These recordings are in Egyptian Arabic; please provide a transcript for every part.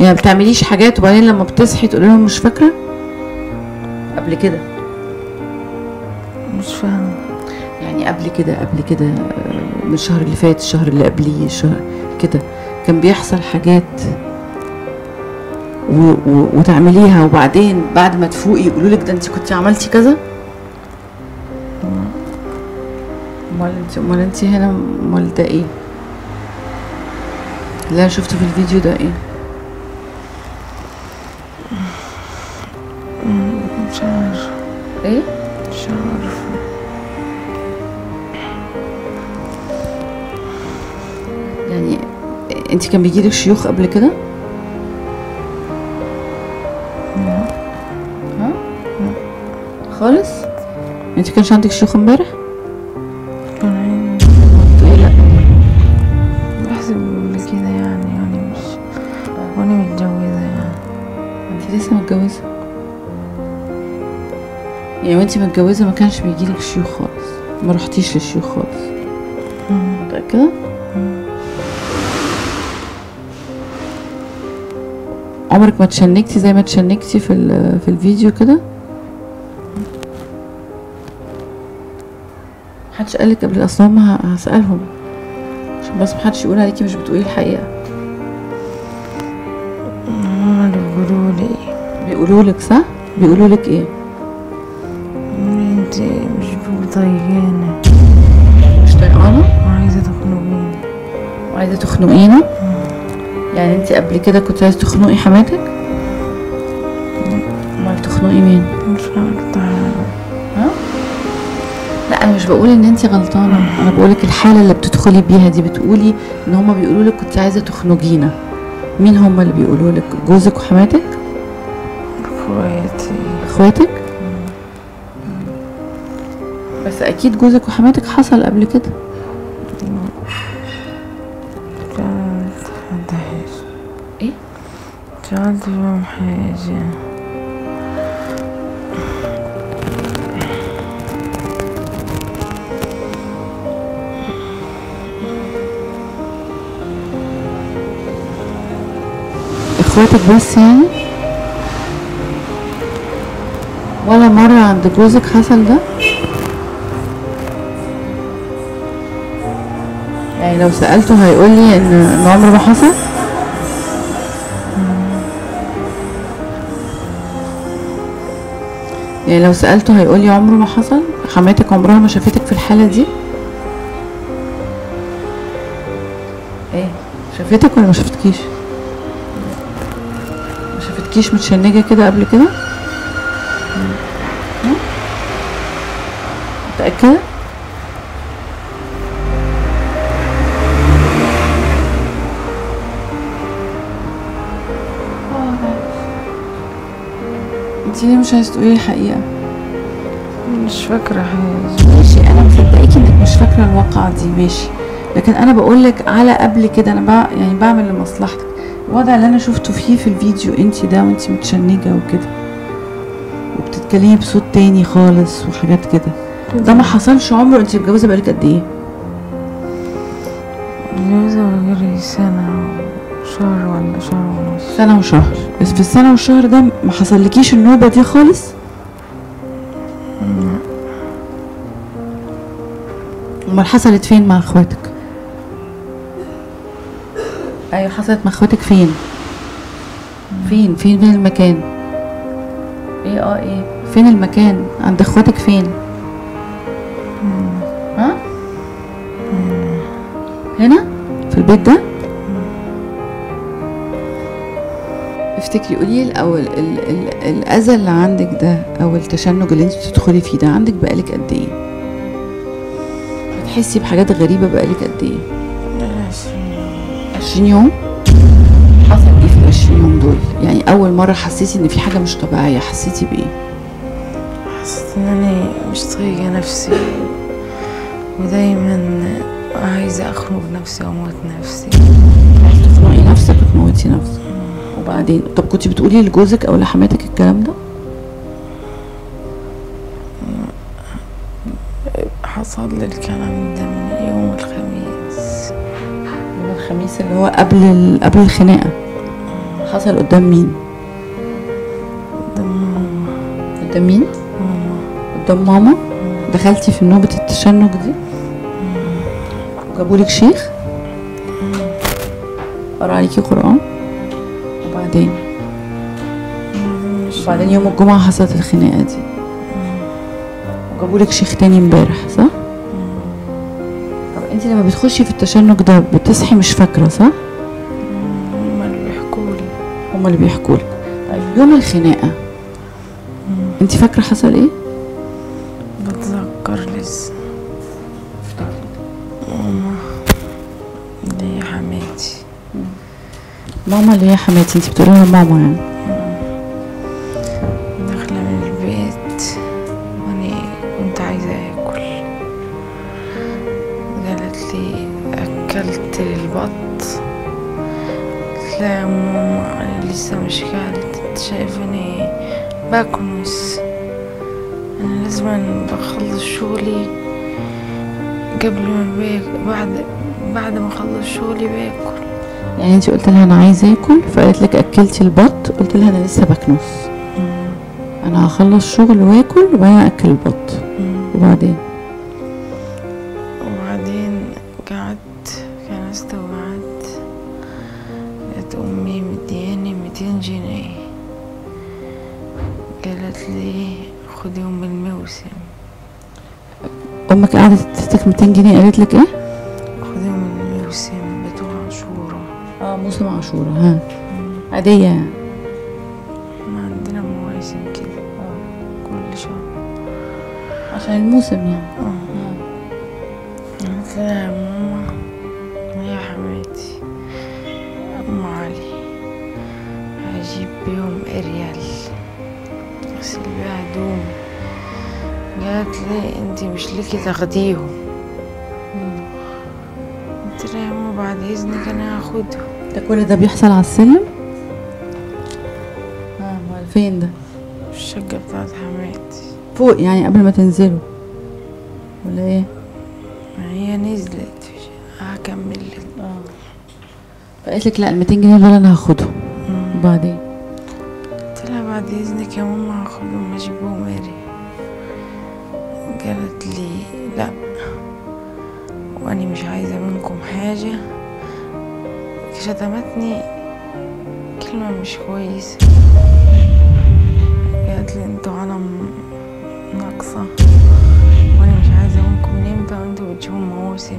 يعني ما بتعمليش حاجات وبعدين لما بتصحي تقولي لهم مش فاكره قبل كده مش فاهمة يعني قبل كده قبل كده آه، من الشهر اللي فات الشهر اللي قبليه الشهر كده كان بيحصل حاجات و و وتعمليها وبعدين بعد ما تفوقي يقولوا لك ده انت كنت عملتي كذا امال انت امال انت هنا امال ده ايه اللي انا شفته في الفيديو ده ايه مش عارفة ايه مش عارفة يعني انت كان بيجيلك شيوخ قبل كده ها خالص انت كانش عندك شيوخ امبارح كان عندي ايه لا بحسب كده يعني يعني مش وانا متجوزة يعني انت لسه متجوزه يعني وانت متجوزه ما كانش بيجيلك شيوخ خالص ما رحتيش للشيوخ خالص متاكده عمرك ما تشنكتي زي ما تشنكتي في ال- في الفيديو كده محدش قالك قبل اصلا هم ه- هسألهم عشان بس محدش يقول عليكي مش بتقولي الحقيقة هما اللي بيقولوا لي بيقولوا لك صح بيقولوا لك ايه انت مش بطيقانة مش طايقانه وعايزة تخنقيني وعايزه تخنقينا يعني انت قبل كده كنت عايزه تخنقي حماتك امال تخنقي مين مش عارفة لا انا مش بقول ان انت غلطانه انا بقولك الحاله اللي بتدخلي بيها دي بتقولي ان هما بيقولوا لك كنت عايزه تخنقينا مين هما اللي بيقولوا لك جوزك وحماتك اخواتي اخواتك بس اكيد جوزك وحماتك حصل قبل كده جعلت حد حاجة ايه جعلت فيهم حاجة اخواتك بس يعني ولا مرة عند جوزك حصل ده يعني لو سألته هيقولي ان إن عمره ما حصل يعني لو سألته هيقولي عمره ما حصل حماتك عمرها ما شافتك في الحالة دي ايه شافتك ولا ما شافتكيش ما شافتكيش متشنجة كده قبل كده ها؟ متأكدة انتي ليه مش عايزة تقولي الحقيقة مش فاكرة حاجة ماشي انا مصدقاكي انك مش فاكره الواقعه دي ماشي لكن انا بقول لك على قبل كده انا بع... يعني بعمل لمصلحتك الوضع اللي انا شفته فيه في الفيديو انت ده وانت متشنجه وكده وبتتكلمي بصوت تاني خالص وحاجات كده ده ما حصلش عمره انت متجوزه بقالك قد ايه متجوزة بقالي سنة وشهر ولا شهر ونص سنه وشهر بس في السنه والشهر ده ما حصلكيش النوبه دي خالص امال حصلت فين مع اخواتك ايوه حصلت مع اخواتك فين فين فين فين المكان ايه اه ايه فين المكان عند اخواتك فين ها هنا في البيت ده افتكري قولي لي الاول ال ال الاذى اللي عندك ده او التشنج اللي انت بتدخلي فيه ده عندك بقالك قد ايه بتحسي بحاجات غريبه بقالك قد ايه عشرين 20 يوم حصل ايه في ال 20 يوم دول يعني اول مره حسيتي ان في حاجه مش طبيعيه حسيتي بايه حسيت ان انا مش طايقة نفسي ودايما عايزة اخنق نفسي واموت نفسي تخنقي نفسك وتموتي نفسك وبعدين طب كنت بتقولي لجوزك او لحماتك الكلام ده حصل لي الكلام ده من يوم الخميس يوم الخميس اللي هو قبل ال... قبل الخناقه حصل قدام مين قدام ماما قدام مين ماما قدام ماما دخلتي في نوبة التشنج دي جابولك شيخ قرا عليكي قرآن وبعدين مش وبعدين يوم الجمعة حصلت الخناقة دي وجابولك شيخ تاني امبارح صح؟ طب انت لما بتخشي في التشنج ده بتصحي مش فاكرة صح؟ هما اللي بيحكولي هما اللي بيحكوا لك طيب يوم الخناقة انت فاكرة حصل ايه؟ بتذكر لسه ماما دي حماتي ماما اللي هي حماتي انت بتقولي لها ماما يعني داخلة من البيت وأنا كنت عايزة آكل قالت لي أكلت البط قلت لها يا ماما أنا لسه مش كلت انت شايفاني بكنس أنا لازم بخلص شغلي قبل ما باكل بعد بعد ما أخلص شغلي باكل يعني انت قلت لها انا عايزه اكل فقالت لك اكلتي البط قلت لها انا لسه بكنس انا هخلص شغل واكل وبعدين اكل البط وبعدين وبعدين قعدت كنست وقعدت لقيت أمي مدياني ميتين جنيه قالت لي خديهم بالموسم امك قعدت تديك 200 جنيه قالت لك ايه خديهم بالموسم بتوع عاشورا اه موسم عاشوراء ها عاديه يعني ما عندنا مواسم كده كل شهر عشان الموسم يعني قلت لها يا ماما يا حماتي أم علي هجيب بيهم اريال اغسل بيها هدوم قالت لي انت مش ليكي تاخديهم قلت لها يا ماما بعد اذنك انا هاخدهم ده كل ده بيحصل على السلم اه امال فين ده في الشقة بتاعت حماتي فوق يعني قبل ما تنزلوا ولا ايه ما هي نزلت هكمل لك اه فقالت لك لا ال 200 جنيه دول انا هاخدهم وبعدين قلت لها بعد اذنك يا ماما هاخدهم اجيبهم اريال قالت لي لا واني مش عايزة منكم حاجة شتمتني كلمة مش كويسة قالت لي انتوا عالم ناقصة وانا مش عايزة منكم نمتة وانتوا بتجيبوا مواسم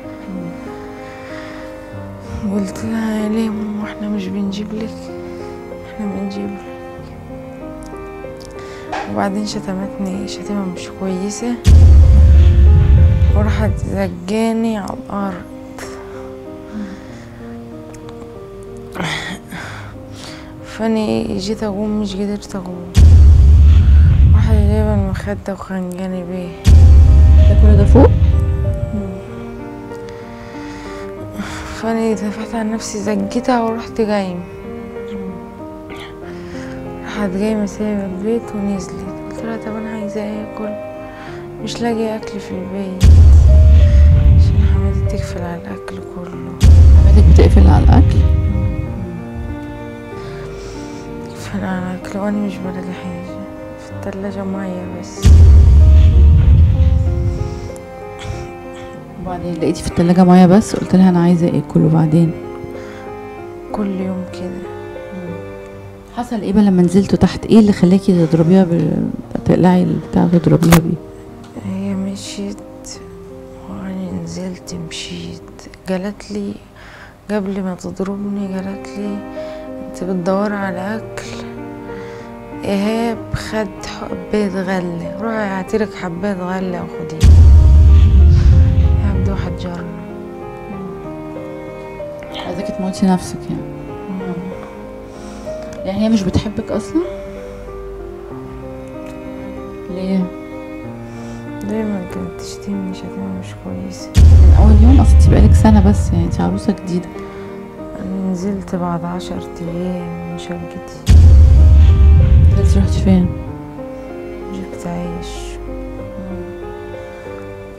قلت لها ليه يا ماما احنا مش بنجيب لك احنا بنجيب لك وبعدين شتمتني شتيمة مش كويسة وراحت زجاني على الأرض فاني جيت اقوم مش قدرت اقوم راحت جايبة المخدة وخنجاني بيه ده كل ده فوق فاني دفعت عن نفسي زجتها ورحت جايم راحت جايمة سايبة البيت ونزلت قلت لها طب انا عايزة اكل مش لاقي اكل في البيت عشان حماتي تقفل على الاكل كله حماتك بتقفل على الاكل تقفل على الاكل وانا مش بلاقي حاجة في التلاجة مية بس وبعدين لقيتي في التلاجة مية بس قلت لها انا عايزه اكل وبعدين كل يوم كده حصل ايه بقى لما نزلتوا تحت ايه اللي خلاكي تضربيها بال... تقلعي البتاع تضربيها بيه هي مشيت وانا نزلت مشيت قالت لي قبل ما تضربني قالت لي انت بتدور على اكل ايهاب خد حباية غلة روحي هاتيلك حباية غلة وخديها ايهاب ده واحد جارنا عايزاكي تموتي نفسك يعني يعني هي مش بتحبك اصلا ليه دايما كانت تشتمني شتيمة مش كويسة من اول يوم اصل انت بقالك سنه بس يعني انت عروسه جديده انا نزلت بعد عشر ايام من شقتي انت رحتي فين جبت عيش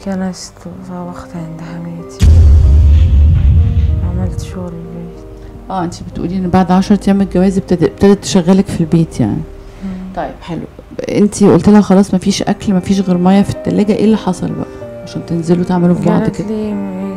كنست وطبخت عند حماتي عملت شغل البيت اه انت بتقولي ان بعد 10 ايام من الجواز ابتدت ابتدت تشغلك في البيت يعني مم. طيب حلو انت قلت لها خلاص مفيش اكل مفيش غير ميه في التلاجة ايه اللي حصل بقى عشان تنزلوا تعملوا في بعض قالت كده لي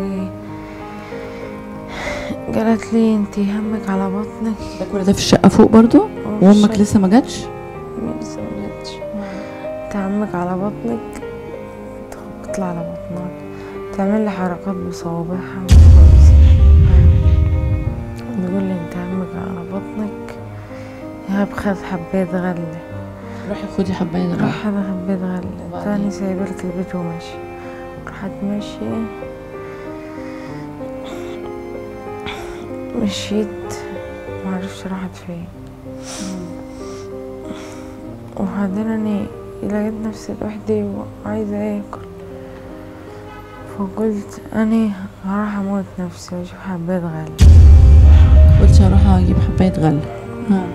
قالت لي انت همك على بطنك ده كل ده في الشقه فوق برضو وامك لسه ما جاتش لسه ما جاتش انت همك على بطنك تطلع على بطنك تعمل لي حركات بصوابعها مش كويسة تقول لي انت همك على بطنك يا بخد حبيت غلة روحي خدي حبايه غلة راح هذا حبيت غلة وبعدين؟ تاني سايبلك البيت وماشي راحت ماشية مشيت معرفش راحت فين وبعدين اني لقيت نفسي لوحدي وعايزة اكل فقلت اني هروح اموت نفسي واشوف حبيت غلة قلت هروح اجيب حبايه غله ها.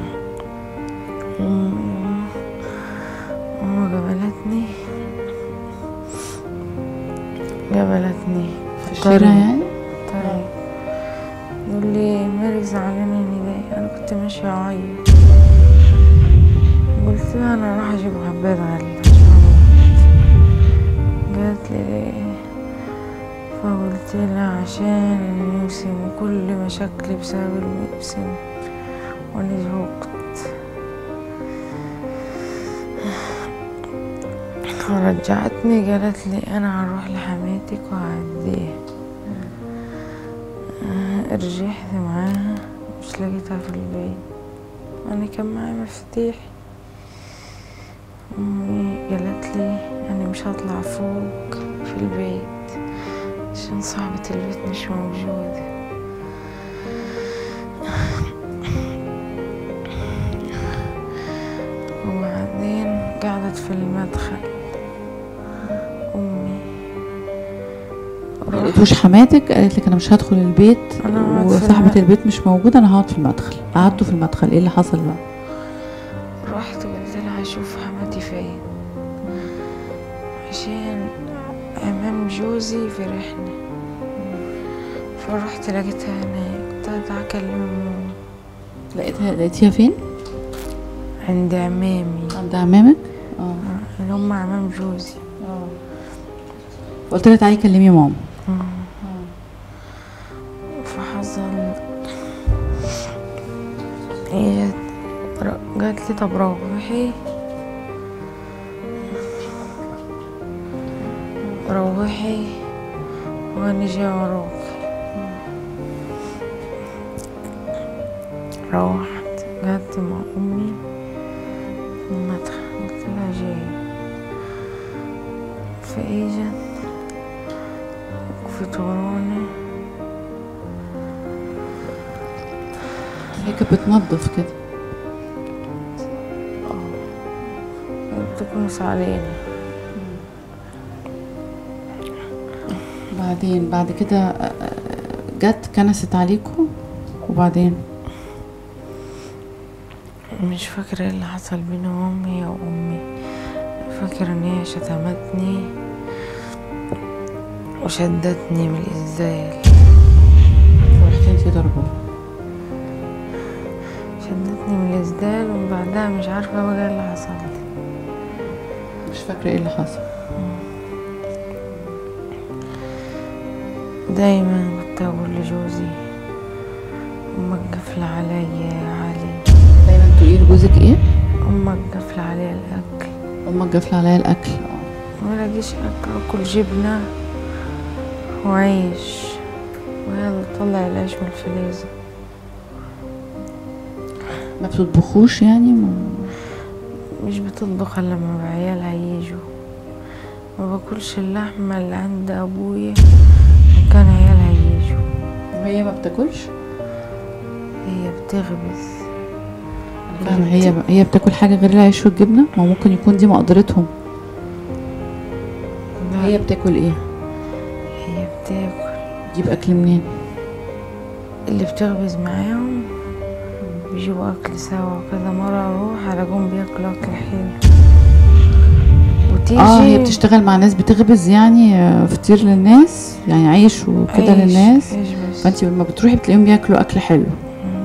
أم- ماما قبلتني قبلتني في الشارع يعني طيب يقول لي مالك زعلانة اني ليه انا كنت ماشية اعيط قلت لها انا راح اجيب حباية غلة عشان أموت. قالت لي ليه فقلت لها عشان الموسم وكل مشاكلي بسبب الموسم وانا زهقت رجعتني قالت لي انا هروح لحماتك وهعديها آه، رجعت معاها مش لقيتها في البيت انا كان معايا مفاتيح امي قالت لي انا مش هطلع فوق في البيت عشان صاحبة البيت مش موجودة وبعدين قعدت في المدخل امي ما لقيتوش حماتك قالت لك انا مش هدخل البيت أنا هقعد في وصاحبه المدخل. البيت مش موجوده انا هقعد في المدخل قعدتوا في المدخل ايه اللي حصل بقى رحت قلت لها اشوف حماتي فين عشان امام جوزي فرحني فرحت لقيتها هناك قلت لها اكلم ماما لقيتها لقيتيها فين عند عمامي عند عمامك اه اللي هم عمام جوزي قلت لها تعالي كلمي ماما فحصل هي ر- قالت لي طب روحي روحي وانا جاي وراك روحت قعدت مع امي في المدخل قلت لها جاي فاجت وقفت ورانا هي كانت بتنظف كده بتكنس علينا بعدين بعد كده آه، آه، جت كنست عليكم وبعدين مش فاكرة ايه اللي حصل بين امي وامي فاكرة ان هي شتمتني وشدتني من الازاي رحتي انتي ضربه شدتني من الازدال وبعدها مش عارفة بقى ايه اللي حصل لي مش فاكره ايه اللي حصل دايما كنت اقول لجوزي امك قافلة عليا يا علي دايما تقولي لجوزك ايه امك قافلة عليا الاكل امك قافله عليا الاكل اه ما لاقيش اكل اكل جبنة وعيش وهي اللي تطلع العيش من الفريزر ما بتطبخوش يعني ما... مش بتطبخ الا لما عيالها يجوا ما باكلش اللحمة اللي عند ابويا كان عيالها يجوا وهي ما بتاكلش هي بتخبز فاهمة هي هي بتاكل حاجه غير العيش والجبنه ما ممكن يكون دي مقدرتهم لا، هي بتاكل ايه هي بتاكل تجيب اكل منين اللي بتخبز معاهم بيجيبوا اكل سوا كذا مرة اروح الاقيهم بياكلوا اكل حلو وتيجي اه هي بتشتغل مع ناس بتخبز يعني آه، فطير للناس يعني عيش وكده عيش- للناس عيش بس فانت لما بتروحي بتلاقيهم بياكلوا اكل حلو مم.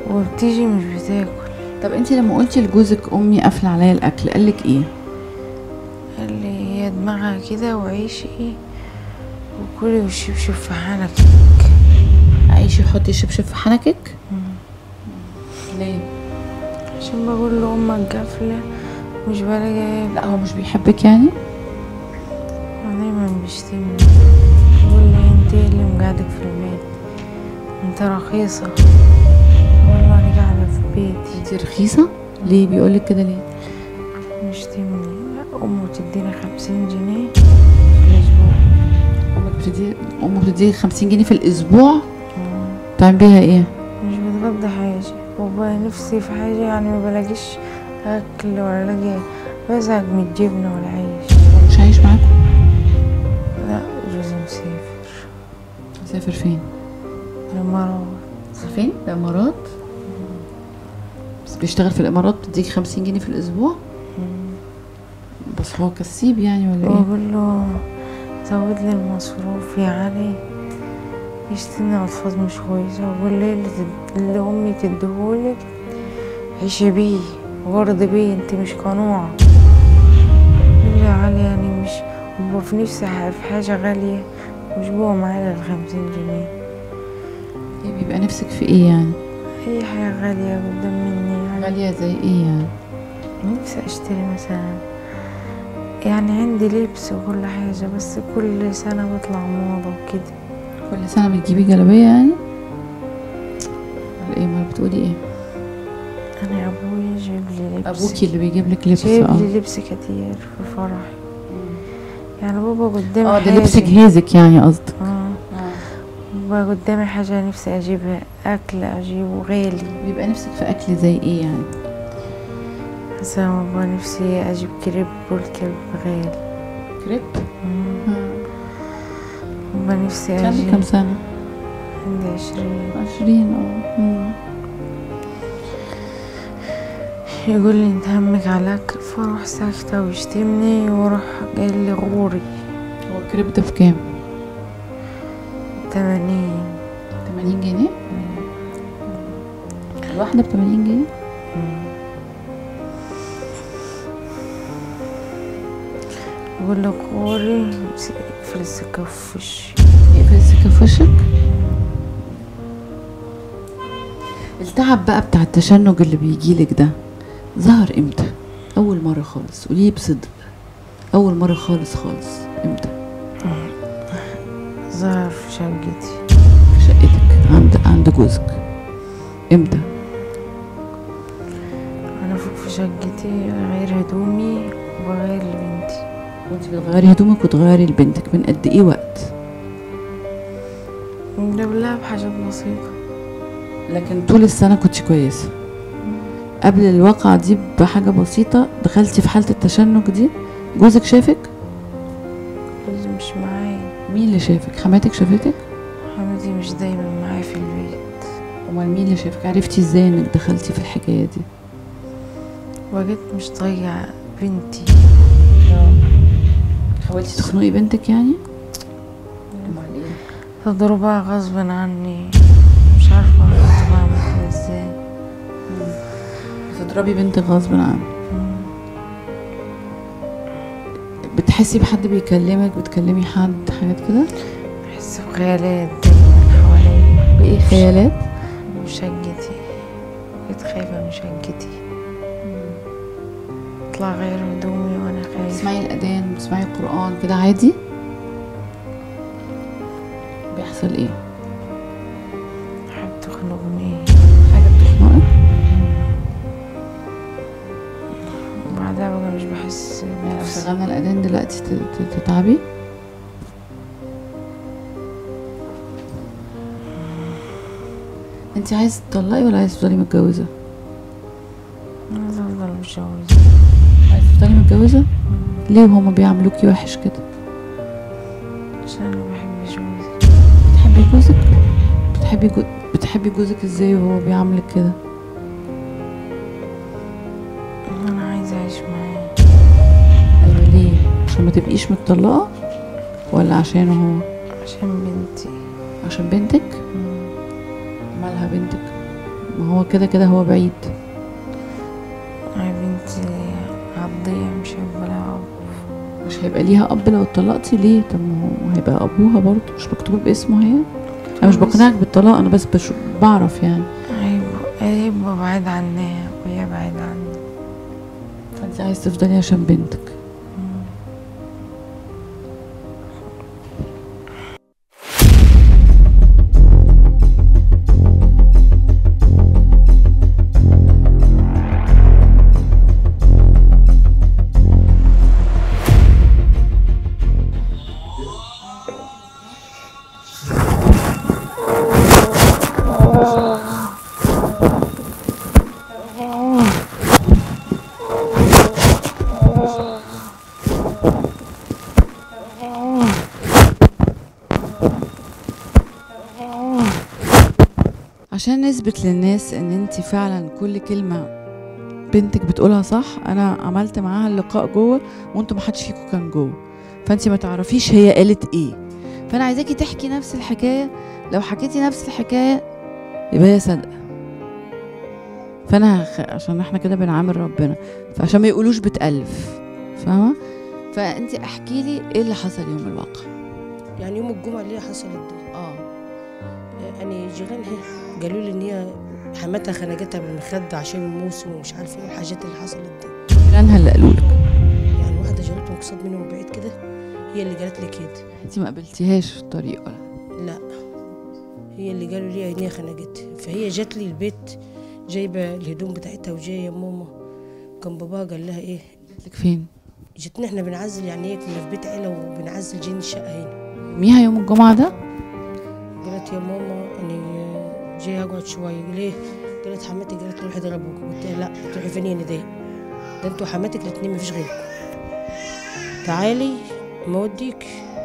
وبتيجي مش بتاكل طب انت لما قلتي لجوزك امي قافله عليا الاكل قالك ايه قال لي هي دماغها كده وعيشي وكلي والشبشب في حنك عيشي حطي شبشب في حنكك ليه عشان بقول له امك قافله مش بلاقي لا هو مش بيحبك يعني هو دايما بيشتمني يقول لي انت إيه اللي مقعدك في البيت انت رخيصه والله انا قاعده في بيتي انت رخيصه ليه بيقولك كده ليه بيشتمني امه تديني خمسين جنيه في الاسبوع امك بتدي امك بتدي 50 جنيه في الاسبوع مم. تعمل بيها ايه مش بتغدى حاجة وبقى نفسي في حاجة يعني ما بلاقيش أكل ولا لاقي بزهق من الجبنة والعيش مش عايش معاكم لا جوزي مسافر مسافر فين الإمارات فين الامارات بس بيشتغل في الامارات بتديك 50 جنيه في الاسبوع بس هو كسيب يعني ولا ايه وأقول له زود لي المصروف يا علي يشتمني ألفاظ مش كويسة وأقول لي اللي, تد... اللي أمي تديهولك عيشي بيه وارضي بيه انت مش قنوعة يقول لي يا علي يعني مش وببقى في نفسي ح- في حاجة غالية مش بقى معايا الخمسين جنيه إيه بيبقى نفسك في ايه يعني أي حاجة غالية قدام مني يعني غالية زي ايه يعني نفسي أشتري مثلا يعني عندي لبس وكل حاجة بس كل سنة بطلع موضة وكده كل سنة بتجيبي جلابية يعني ولا ايه ما بتقولي ايه أنا أبويا جايب لي لبس ابوكي اللي بيجيب لك لبس جايب اه لي لبس كتير في فرحي يعني بابا قدامي اه ده حاجة لبس جهازك يعني قصدك اه بقى قدامي حاجة نفسي أجيبها أكل أجيبه غالي بيبقى نفسك في اكل زي ايه يعني مثلا بابا نفسي أجيب كريب والكريب غالي كريب مم. بابا نفسي كان أجيب كام سنة عندي عشرين عشرين اه مم. يقول لي انت همك عليك فاروح ساكتة ويشتمني واروح قايل لي غوري هو الكريب ده بكام تمانين 80 جنيه الواحدة ب 80 جنيه يقول لي غوري في السكة في وشي يقفل السكة في وشك التعب بقى بتاع التشنج اللي بيجيلك ده ظهر امتى اول مرة خالص قوليه بصدق اول مرة خالص خالص امتى ظهر في شقتي في شقتك عند عند جوزك امتى أنا فوق في شقتي غير هدومي وبغير لبنتي وانت بتغيري هدومك وتغيري لبنتك من قد ايه وقت قبلها بحاجات بسيطة لكن طول السنة كنت كويسة قبل الواقعة دي بحاجة بسيطة دخلتي في حالة التشنج دي جوزك شافك جوزي مش معايا مين اللي شافك حماتك شافتك حماتي مش دايما معايا في البيت امال مين اللي شافك عرفتي ازاي انك دخلتي في الحكاية دي وجيت مش طايقة بنتي حاولتي تخنقي بنتك يعني امال ايه تضربها غصب عني مش عارفة كنت بعمل كده ازاي تضربي بنتك غصب عنك بتحسي بحد بيكلمك بتكلمي حد حاجات كده بحس بخيالات دايما حواليا بايه خيالات وشقتي كنت خايفة من شقتي اطلع غير هدومي وانا خايفة بتسمعي الاذان بتسمعي القران كده عادي بيحصل ايه حد تخنقني حاجه بتخنقك وبعدها بقى مش بحس يعني لو بنفسي شغلنا الاذان دلوقتي ت- ت- تتعبي انت عايزه تطلقي ولا عايزه تفضلي متجوزه عايزة افضل متجوزة عايزه تفضلي متجوزه ليه هما بيعملوكي وحش كده عشان انا بحب جوزي بتحبي جوزك بتحبي جو... بتحبي جوزك ازاي وهو بيعاملك كده انا عايزة اعيش معاه ايوه ليه عشان ما تبقيش متطلقه ولا عشانه هو عشان بنتي عشان بنتك مالها بنتك ما هو كده كده هو بعيد يا بنتي هتضيع مش هيبقى لها أب مش هيبقى ليها اب لو اتطلقتي ليه طب ما هو هيبقى ابوها برضه مش مكتوب باسمه هي انا مش بقنعك بالطلاق انا بس بش... بعرف يعني هيبقى هيبقى بعيد عنها وهي بعيد عني فانت عايز تفضلي عشان بنتك عشان نثبت للناس ان انت فعلا كل كلمة بنتك بتقولها صح انا عملت معاها اللقاء جوه وانتوا ما حدش فيكم كان جوه فانت ما تعرفيش هي قالت ايه فانا عايزاكي تحكي نفس الحكاية لو حكيتي نفس الحكاية يبقى هي صادقة فانا هخ... عشان احنا كده بنعامل ربنا فعشان ما يقولوش بتألف فاهمة فانت احكي لي ايه اللي حصل يوم الواقع يعني يوم الجمعة اللي هي حصلت دي اه يعني جيرانها قالوا لي ان هي حماتها خنجتها بالمخدة عشان الموسم ومش عارفه ايه الحاجات اللي حصلت دي جيرانها اللي قالوا لك يعني واحدة جارتهم قصاد منهم بعيد كده هي اللي قالت لي كده انت ما قابلتيهاش في الطريق ولا لا هي اللي قالوا لي ان هي خنجتها فهي جات لي البيت جايبة الهدوم بتاعتها وجاية يا ماما كان باباها قال لها ايه قالت لك فين جتنا احنا بنعزل يعني ايه كنا في بيت عيلة وبنعزل جايين الشقة هنا يوميها يوم الجمعة ده قالت يا ماما اني جاي اقعد شويه ليه قالت حماتي قالت لي روحي ضربوك قلت لها لا تروحي فين يا نداء ده انتوا حماتك الاتنين مفيش غيركم تعالي ما اوديك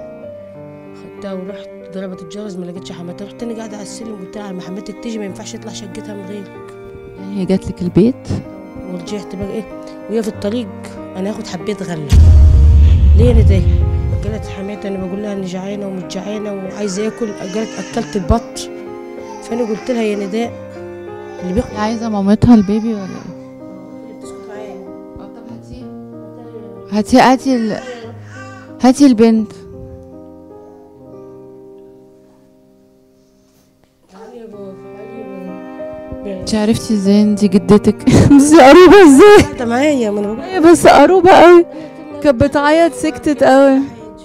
خدتها ورحت ضربت الجرس ما لقيتش حماتها رحت انا قاعده على السلم قلت لها لما حماتك تيجي ما ينفعش يطلع شقتها من غيرك يعني هي جات لك البيت ورجعت بقى ايه وهي في الطريق انا هاخد حبيت غله ليه يا نداء قالت حماتي انا بقول لها اني جعانه ومش جعانه وعايزه اكل قالت اكلت البط فانا قلت لها يا نداء اللي بياخد هي عايزة مامتها البيبي ولا ايه؟ بتسكت معايا طب هاتي هاتي هاتي ال... هاتي البنت تعالي يا بابا تعالي يا بابا انت عرفتي ازاي انت جدتك بس قروبة ازاي قاعده معايا ما انا بقول هي بس قروبة قوي كانت بتعيط سكتت قوي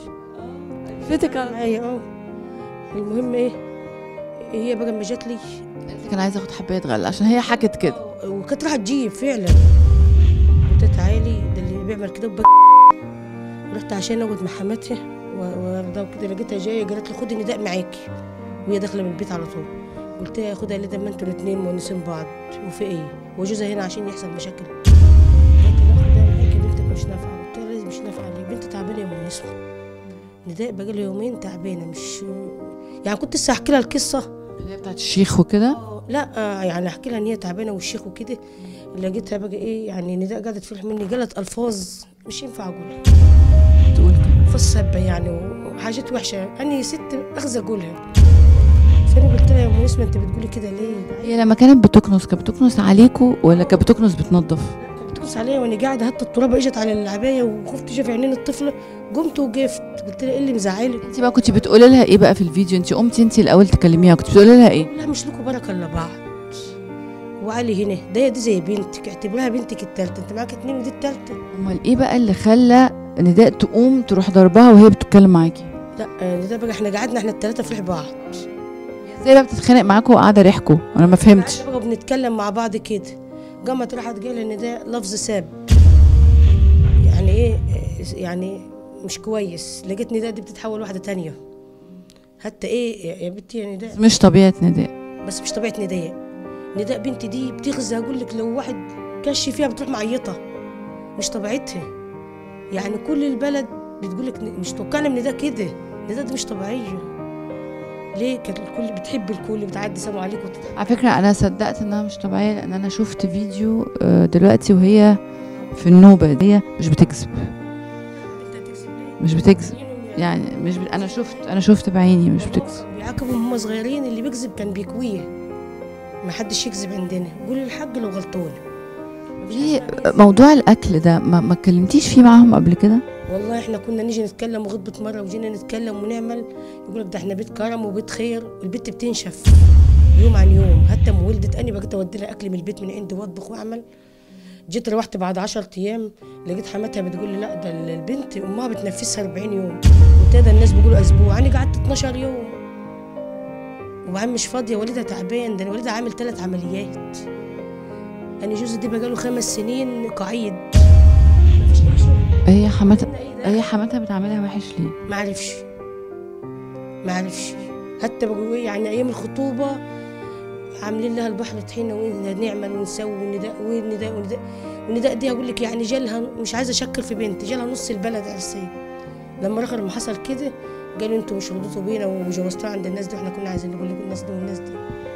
فتك على معايا اه المهم ايه هي بقى لما جات لي قالت لك انا عايزة اخد حباية غل عشان هي حكت كده وكانت رايحه تجيب فعلا قلت لها تعالي ده اللي بيعمل كده وبك رحت عشان اقعد مع حماتها و- وارضى وكده لقيتها جايه قالت لي خدي نداء معاكي وهي داخله من البيت على طول قلت لها خدها ليه ده ما انتوا الاثنين مونسين بعض وفي ايه وجوزها هنا عشان يحصل مشاكل قالت لي لا خدها معاكي بنتك مش نافعه قلت لها لازم مش نافعه ليه بنتي تعبانه يا مونس نداء بقى لها يومين تعبانه مش يعني كنت لسه احكي لها القصه اللي هي بتاعت الشيخ وكده لا آه، يعني احكي لها ان هي تعبانه والشيخ وكده لقيتها بقى ايه يعني نداء قاعده تفرح مني قالت الفاظ مش ينفع اقولها تقول كده الفاظ سبه يعني وحاجات وحشه انا ست اخذ اقولها فانا قلت لها يا ام نسمه انت بتقولي كده ليه؟ هي لما كانت بتكنس كانت بتكنس عليكوا ولا كانت بتكنس بتنظف كانت بتكنس عليا وانا قاعده حتى الترابه اجت على العبايه وخفت شاف عينين الطفله قمت وقفت قلت لها ايه اللي مزعلك؟ انت بقى كنت بتقولي لها ايه بقى في الفيديو انت قمتي انت الاول تكلميها كنت بتقولي لها ايه لا مش لكم بركه الا بعض وعلي هنا ده دي زي بنتك اعتبرها بنتك التالتة انت معاك اتنين ودي التالتة امال ايه بقى اللي خلى نداء تقوم تروح ضربها وهي بتتكلم معاكي لا آه، ده بقى احنا قعدنا احنا التلاتة في ريح بعض ازاي بقى بتتخانق معاكوا وقاعده ريحكوا انا ما فهمتش قعدنا بقى بنتكلم مع بعض كده قامت راحت قال ان ده لفظ ساب يعني ايه آه، يعني مش كويس لقيت نداء دي بتتحول واحدة تانية حتى ايه يا- يا بنتي يا نداء مش طبيعه نداء بس مش طبيعة نداء نداء بنتي دي بتغزى اقول لك لو واحد كش فيها بتروح معيطة مش طبيعتها يعني كل البلد بتقول لك مش توقعنا من نداء كده نداء دي مش طبيعية ليه كانت الكل بتحب الكل بتعدي سلام عليكم وتضحك على فكره انا صدقت انها مش طبيعيه لان انا شفت فيديو آه، دلوقتي وهي في النوبه دي هي مش بتكذب انت هتكسب ليه؟ مش بتكذب يعني مش ب... انا شفت انا شفت بعيني مش بتكذب بيعاقبوا هم صغيرين اللي بيكذب كان بيكويه ما حدش يكذب عندنا قولي الحق لو غلطانه مفيش ليه حاجة اسمها موضوع الاكل ده ما, ما اتكلمتيش فيه معاهم قبل كده والله احنا كنا نيجي نتكلم وغضبة مرة وجينا نتكلم ونعمل يقولك ده احنا بيت كرم وبيت خير والبت بتنشف يوم عن يوم حتى ما ولدت اني بقيت اودي لها اكل من البيت من عندي واطبخ واعمل جيت روحت بعد 10 ايام لقيت حماتها بتقول لي لا ده البنت امها بتنفسها 40 يوم وابتدى الناس بيقولوا اسبوع انا قعدت 12 يوم وبعدين مش فاضيه والدها تعبان ده أنا والدها عامل ثلاث عمليات انا جوزي دي بقاله خمس سنين قعيد مفيش أي شغل. هي حماتها قلنا إيه ده؟ هي حماتها بتعملها وحش ليه ما عرفش ما عرفش حتى بقوا إيه يعني ايام الخطوبه عاملين لها البحر طحينه ونعمل ونسوي ونداء ونداء ونداء ونداء دي اقول لك يعني جالها مش عايزه اشكر في بنتي جالها نص البلد عرسيه لما رخر لما حصل كده قالوا انتوا مش رضيتوا بينا وجوزتوها عند الناس دي واحنا كنا عايزين نقول لكم الناس دي والناس دي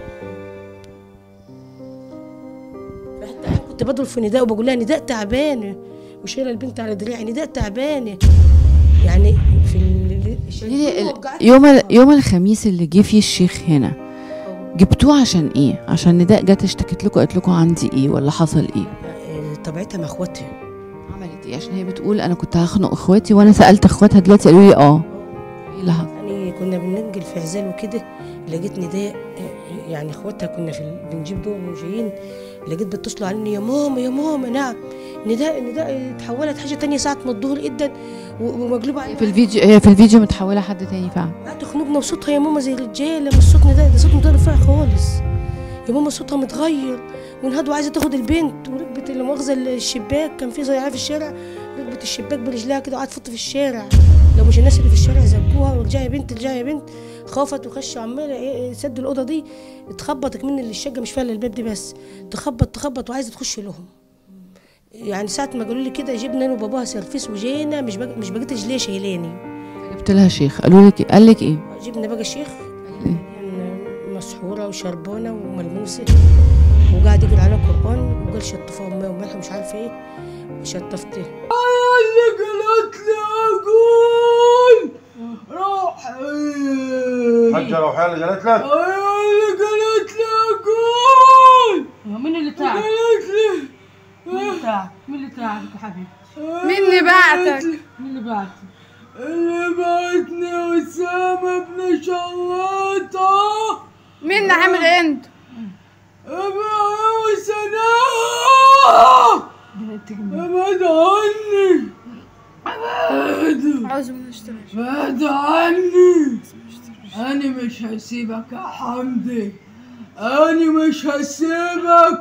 فحتى انا كنت بضرب في نداء وبقول لها نداء تعبانه وشايله البنت على دراعي نداء تعبانه يعني في ال- قولي لي ال- وقعت- يوم ال- يوم الخميس اللي جه فيه الشيخ هنا جبتوه عشان ايه عشان نداء جت اشتكت لكم قالت لكم عندي ايه ولا حصل ايه آه، طبيعتها مع اخواتها عملت ايه عشان هي بتقول انا كنت هخنق اخواتي وانا سالت اخواتها دلوقتي قالوا لي اه ايه اللي حصل يعني كنا بننقل في عزال وكده لقيت نداء آه، يعني اخواتها كنا في ال- بنجيب دول وجايين لقيت بيتصلوا علينا يا ماما يا ماما نعم نداء نداء اتحولت حاجه تانية ساعه ما الظهر جدا و- ومقلوبه علينا في الفيديو هي في الفيديو متحوله حد تاني فعلا قعدت تخنقنا وصوتها يا ماما زي الرجاله مش صوت نداء ده صوت نداء رفيع خالص يا ماما صوتها متغير ونهاد عايزه تاخد البنت وركبت اللي مؤاخذه الشباك كان في زيعه في الشارع ركبت الشباك برجلها كده وقعدت تفط في الشارع لو مش الناس اللي في الشارع زقوها ورجعي يا بنت رجعي يا بنت خافت وخش عماله ايه سدوا الاوضه دي اتخبطت من اللي الشقه مش فاهله الباب دي بس تخبط تخبط وعايزه تخش لهم يعني ساعه ما قالوا لي كده جبنا انا وباباها سرفيس وجينا مش بق... مش بقيت رجليه شايلاني جبت لها شيخ قالوا لك قال لك ايه جبنا بقى شيخ قال إيه؟ كان مسحورة وشربانة وملموسة وقاعد يقرا على قرآن وقال شطفها وماء وملح مش عارفة ايه شطفته اللي قالت لي اقول روح حجة روحية اللي قالت لك اللي قالت لي اقول مين اللي تعب؟ قالت لي مين اللي تعب؟ مين اللي تعبك يا حبيبي؟ مين اللي بعتك مين اللي بعت؟ اللي بعتني اسامه بن شلاطه مين اللي عامل عند ابراهيم سناء بنتك ابعد عني ابعد عاوز من اشتغل بعد عني أنا مش هسيبك يا حمدي أنا مش هسيبك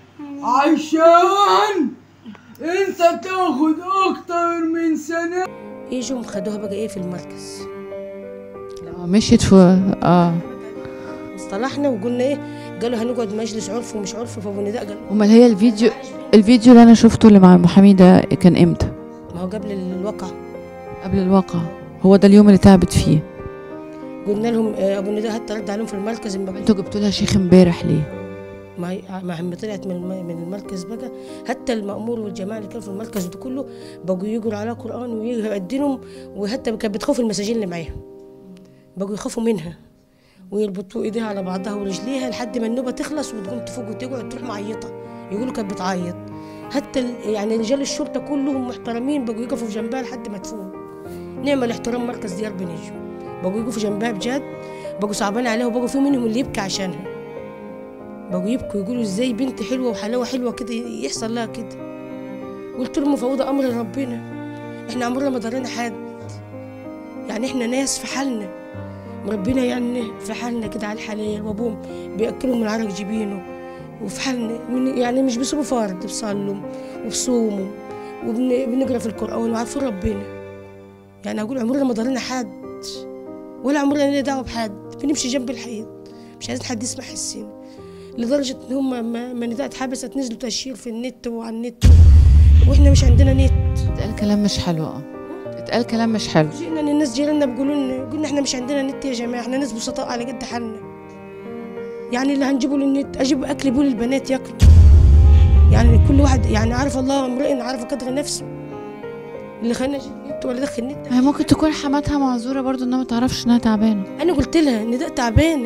عشان أنت تاخد أكتر من سنة يجوا خدوها بقى ايه في المركز آه، مشيت في اه اصطلحنا وقلنا ايه قالوا هنقعد مجلس عرف ومش عرف فابو نداء قال امال هي الفيديو الفيديو اللي انا شفته اللي مع المحامي ده كان امتى ما هو قبل الوقع قبل الواقع هو ده اليوم اللي تعبت فيه قلنا لهم آه، ابو نداء حتى رد عليهم في المركز إن بقى- انتوا جبتوا لها شيخ امبارح ليه ما هي ما هم طلعت من الم- من المركز بقى حتى المأمور والجماعة اللي كانوا في المركز ده كله بقوا يجروا على قرآن ويأذنهم وحتى كانت بتخوف المساجين اللي معاهم بقوا يخافوا منها ويربطوا ايديها على بعضها ورجليها لحد ما النوبة تخلص وتقوم تفوق وتقعد تروح معيطة يقولوا كانت بتعيط حتى ال- يعني رجال الشرطة كلهم محترمين بقوا يقفوا في جنبها لحد ما تفوق نعمل احترام مركز ديار بنجم بقوا يقفوا جنبها بجد بقوا صعبان عليها وبقوا في منهم اللي يبكي عشانها بقوا يبكوا يقولوا ازاي بنت حلوه وحلاوه حلوه كده يحصل لها كده قلت لهم مفوضه امر ربنا احنا عمرنا ما ضرينا حد يعني احنا ناس في حالنا ربنا يعني في حالنا كده على الحلال وابوهم بياكلهم من عرق جبينه وفي حالنا من يعني مش بيصوموا فرد بيصلوا وبصوموا وبنقرا في القران وعارفين ربنا يعني اقول عمرنا ما ضرينا حد ولا عمرنا لنا دعوه بحد بنمشي جنب الحيط مش عايزين حد يسمع حسنا لدرجة إن هم ما, ما نداء اتحبست نزلوا تشهير في النت وعلى النت وإحنا مش عندنا نت اتقال كلام مش حلو اه اتقال كلام مش حلو جينا إن الناس جيراننا بيقولوا لنا قلنا إحنا مش عندنا نت يا جماعة إحنا ناس بسطاء على قد حالنا يعني اللي هنجيبه للنت أجيب أكل يبول البنات ياكلوا يعني كل واحد يعني عارف الله امرئ عارف قدر نفسه اللي خلاني أجيب نت ولا دخل نت هي ممكن تكون حماتها معذوره برضو انها ما تعرفش انها تعبانه انا قلت لها نداء تعبانه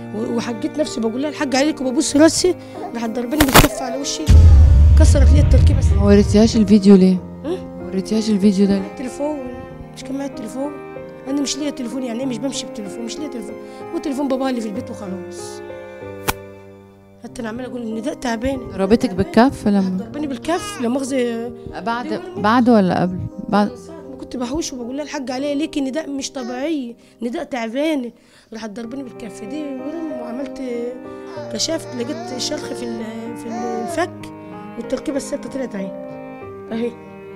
و- وحجيت نفسي بقول لها الحاج عليك وببص راسي راحت ضرباني بالكف على وشي كسرت لي التركيبه ما وريتيهاش الفيديو ليه؟ ها؟ ما وريتيهاش الفيديو ده ليه؟ التليفون مش كان معايا التليفون انا مش ليا تليفون يعني إيه مش بمشي بتليفون مش ليا تليفون هو تليفون بابا اللي في البيت وخلاص حتى انا عماله اقول ان ده تعبان ضربتك بالكف لما ضرباني بالكف لا مؤاخذه بعد بعد ولا قبل؟ بعد ما كنت بحوش وبقول لها الحاج عليا ليكي نداء مش طبيعيه نداء تعبانه راحت ضرباني بالكف دي ورم وعملت كشفت لقيت شرخ في ال- في الفك والتركيبه الثابته طلعت اهي اهي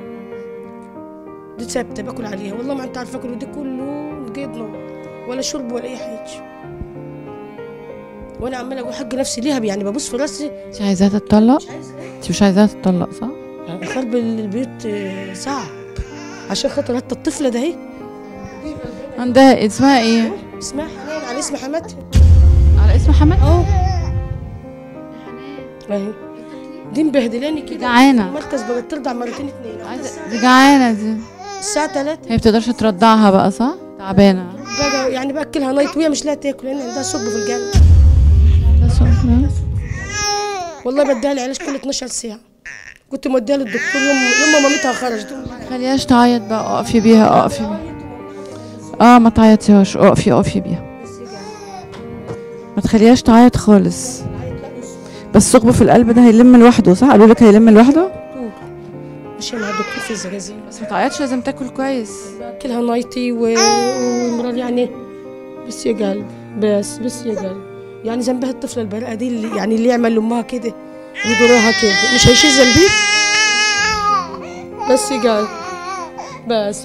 دي ثابته باكل عليها والله ما انت عارفه اكل ودي كله لقيت نار ولا شرب ولا اي حاجه وانا عماله اقول حق نفسي ليها يعني ببص في راسي انت عايزاها تتطلق؟ انت مش عايزاها تتطلق صح؟ خرب البيوت آه، صعب عشان خاطر حتى الطفله ده اهي عندها اسمها ايه؟ اسمها حنان على اسم حماتها على اسم حماد؟ اه اهي دي مبهدلاني كده جعانة. المركز بقت ترضع مرتين اتنين عايزة دي جعانة دي الساعة 3 هي بتقدرش ترضعها بقى صح؟ تعبانة بقى يعني باكلها نايت وهي مش لاقيه تاكل لان عندها ثقب في الجنب ده سخنة. والله بديها العلاج كل 12 ساعة كنت موديها للدكتور يوم يوم ما مامتها خرجت خليهاش تعيط بقى اقفي بيها اقفي بيها اه ما تعيطيهاش اقفي اقفي بيها ما تخليهاش تعيط خالص بس ثقب في القلب ده هيلم لوحده صح قالوا لك هيلم لوحده ماشية مع الدكتور في الزجاجين بس ما تعيطش لازم تاكل كويس باكلها نايتي و- ومرار يعني بس يا قلب بس بس يا قلب يعني ذنبها الطفلة البريئة دي اللي يعني اللي يعمل لأمها كده ويدورها كده مش هيشيل ذنبي بس يا قلب بس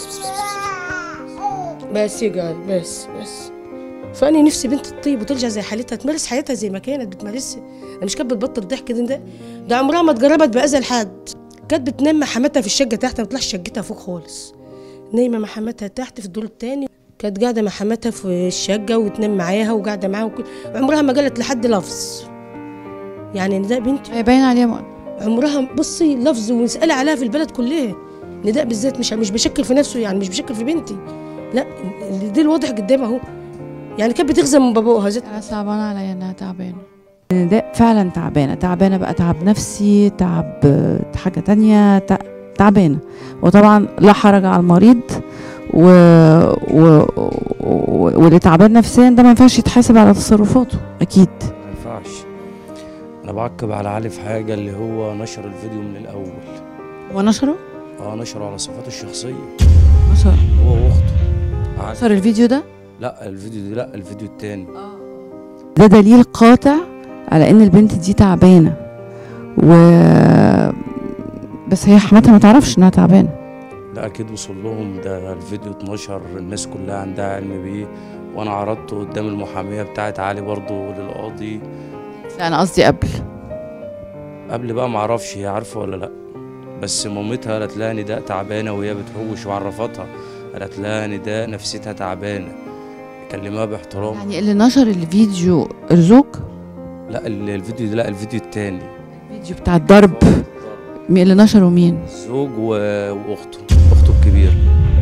بس يا قلب بس بس فأنا نفسي بنت تطيب وترجع زي حالتها تمارس حياتها زي ما كانت بتمارسها أنا مش كانت بتبطل ضحك ده ده ده عمرها ما اتجربت بأذى لحد كانت بتنام مع حماتها في الشقة تحت ما تطلعش شقتها فوق خالص نايمة مع حماتها تحت في الدور التاني كانت قاعدة مع حماتها في الشقة وتنام معاها وقاعدة معاها وكل عمرها ما قالت لحد لفظ يعني نداء بنتي هي باين عليها مؤ- عمرها بصي لفظ ونسأل عليها في البلد كلها نداء بالذات مش مش بشكل في نفسه يعني مش بشكل في بنتي لا دي الواضح قدامها اهو يعني كانت بتغزى من بابوها زي انا صعبانة عليا انها تعبانة ده فعلا تعبانة تعبانة بقى تعب نفسي تعب آه، حاجة تانية تع- تعبانة وطبعا لا حرج على المريض و... و... و... واللي تعبان نفسيا ده ما ينفعش يتحاسب على تصرفاته اكيد ما ينفعش انا بعقب على علي في حاجه اللي هو نشر الفيديو من الاول هو نشره اه نشره على صفحته الشخصيه نشر هو واخته عاد- نشر الفيديو ده لا الفيديو ده لا الفيديو التاني ده دليل قاطع على ان البنت دي تعبانه و بس هي حماتها ما تعرفش انها تعبانه لا اكيد وصل لهم ده الفيديو اتنشر الناس كلها عندها علم بيه وانا عرضته قدام المحاميه بتاعت علي برضه للقاضي لا انا قصدي قبل قبل بقى معرفش هي عارفه ولا لا بس مامتها قالت لها نداء تعبانه وهي بتحوش وعرفتها قالت لها نداء نفسيتها تعبانه كلمها باحترام يعني اللي نشر الفيديو الزوج لا ال- الفيديو ده لا الفيديو التاني الفيديو بتاع الضرب مين اللي نشره مين زوج و- واخته اخته الكبيره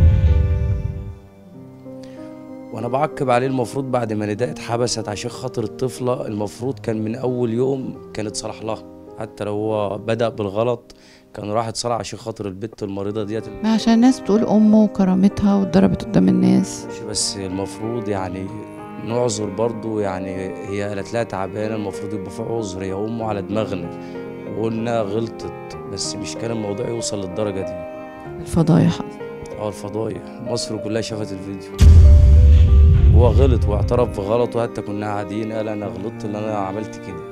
وانا بعقب عليه المفروض بعد ما نداء اتحبست عشان خاطر الطفله المفروض كان من اول يوم كان اتصلح لها حتى لو هو بدا بالغلط كان راح اتصلح عشان خاطر البت المريضه ديت ما عشان الناس بتقول امه وكرامتها واتضربت قدام الناس بس المفروض يعني نعذر برضو يعني هي قالت لها تعبانه المفروض يبقى في عذر هي امه على دماغنا وقلنا غلطت بس مش كان الموضوع يوصل للدرجه دي الفضايح اه الفضايح مصر كلها شافت الفيديو هو غلط واعترف بغلطه حتى كنا قاعدين قال انا غلطت اللي انا عملت كده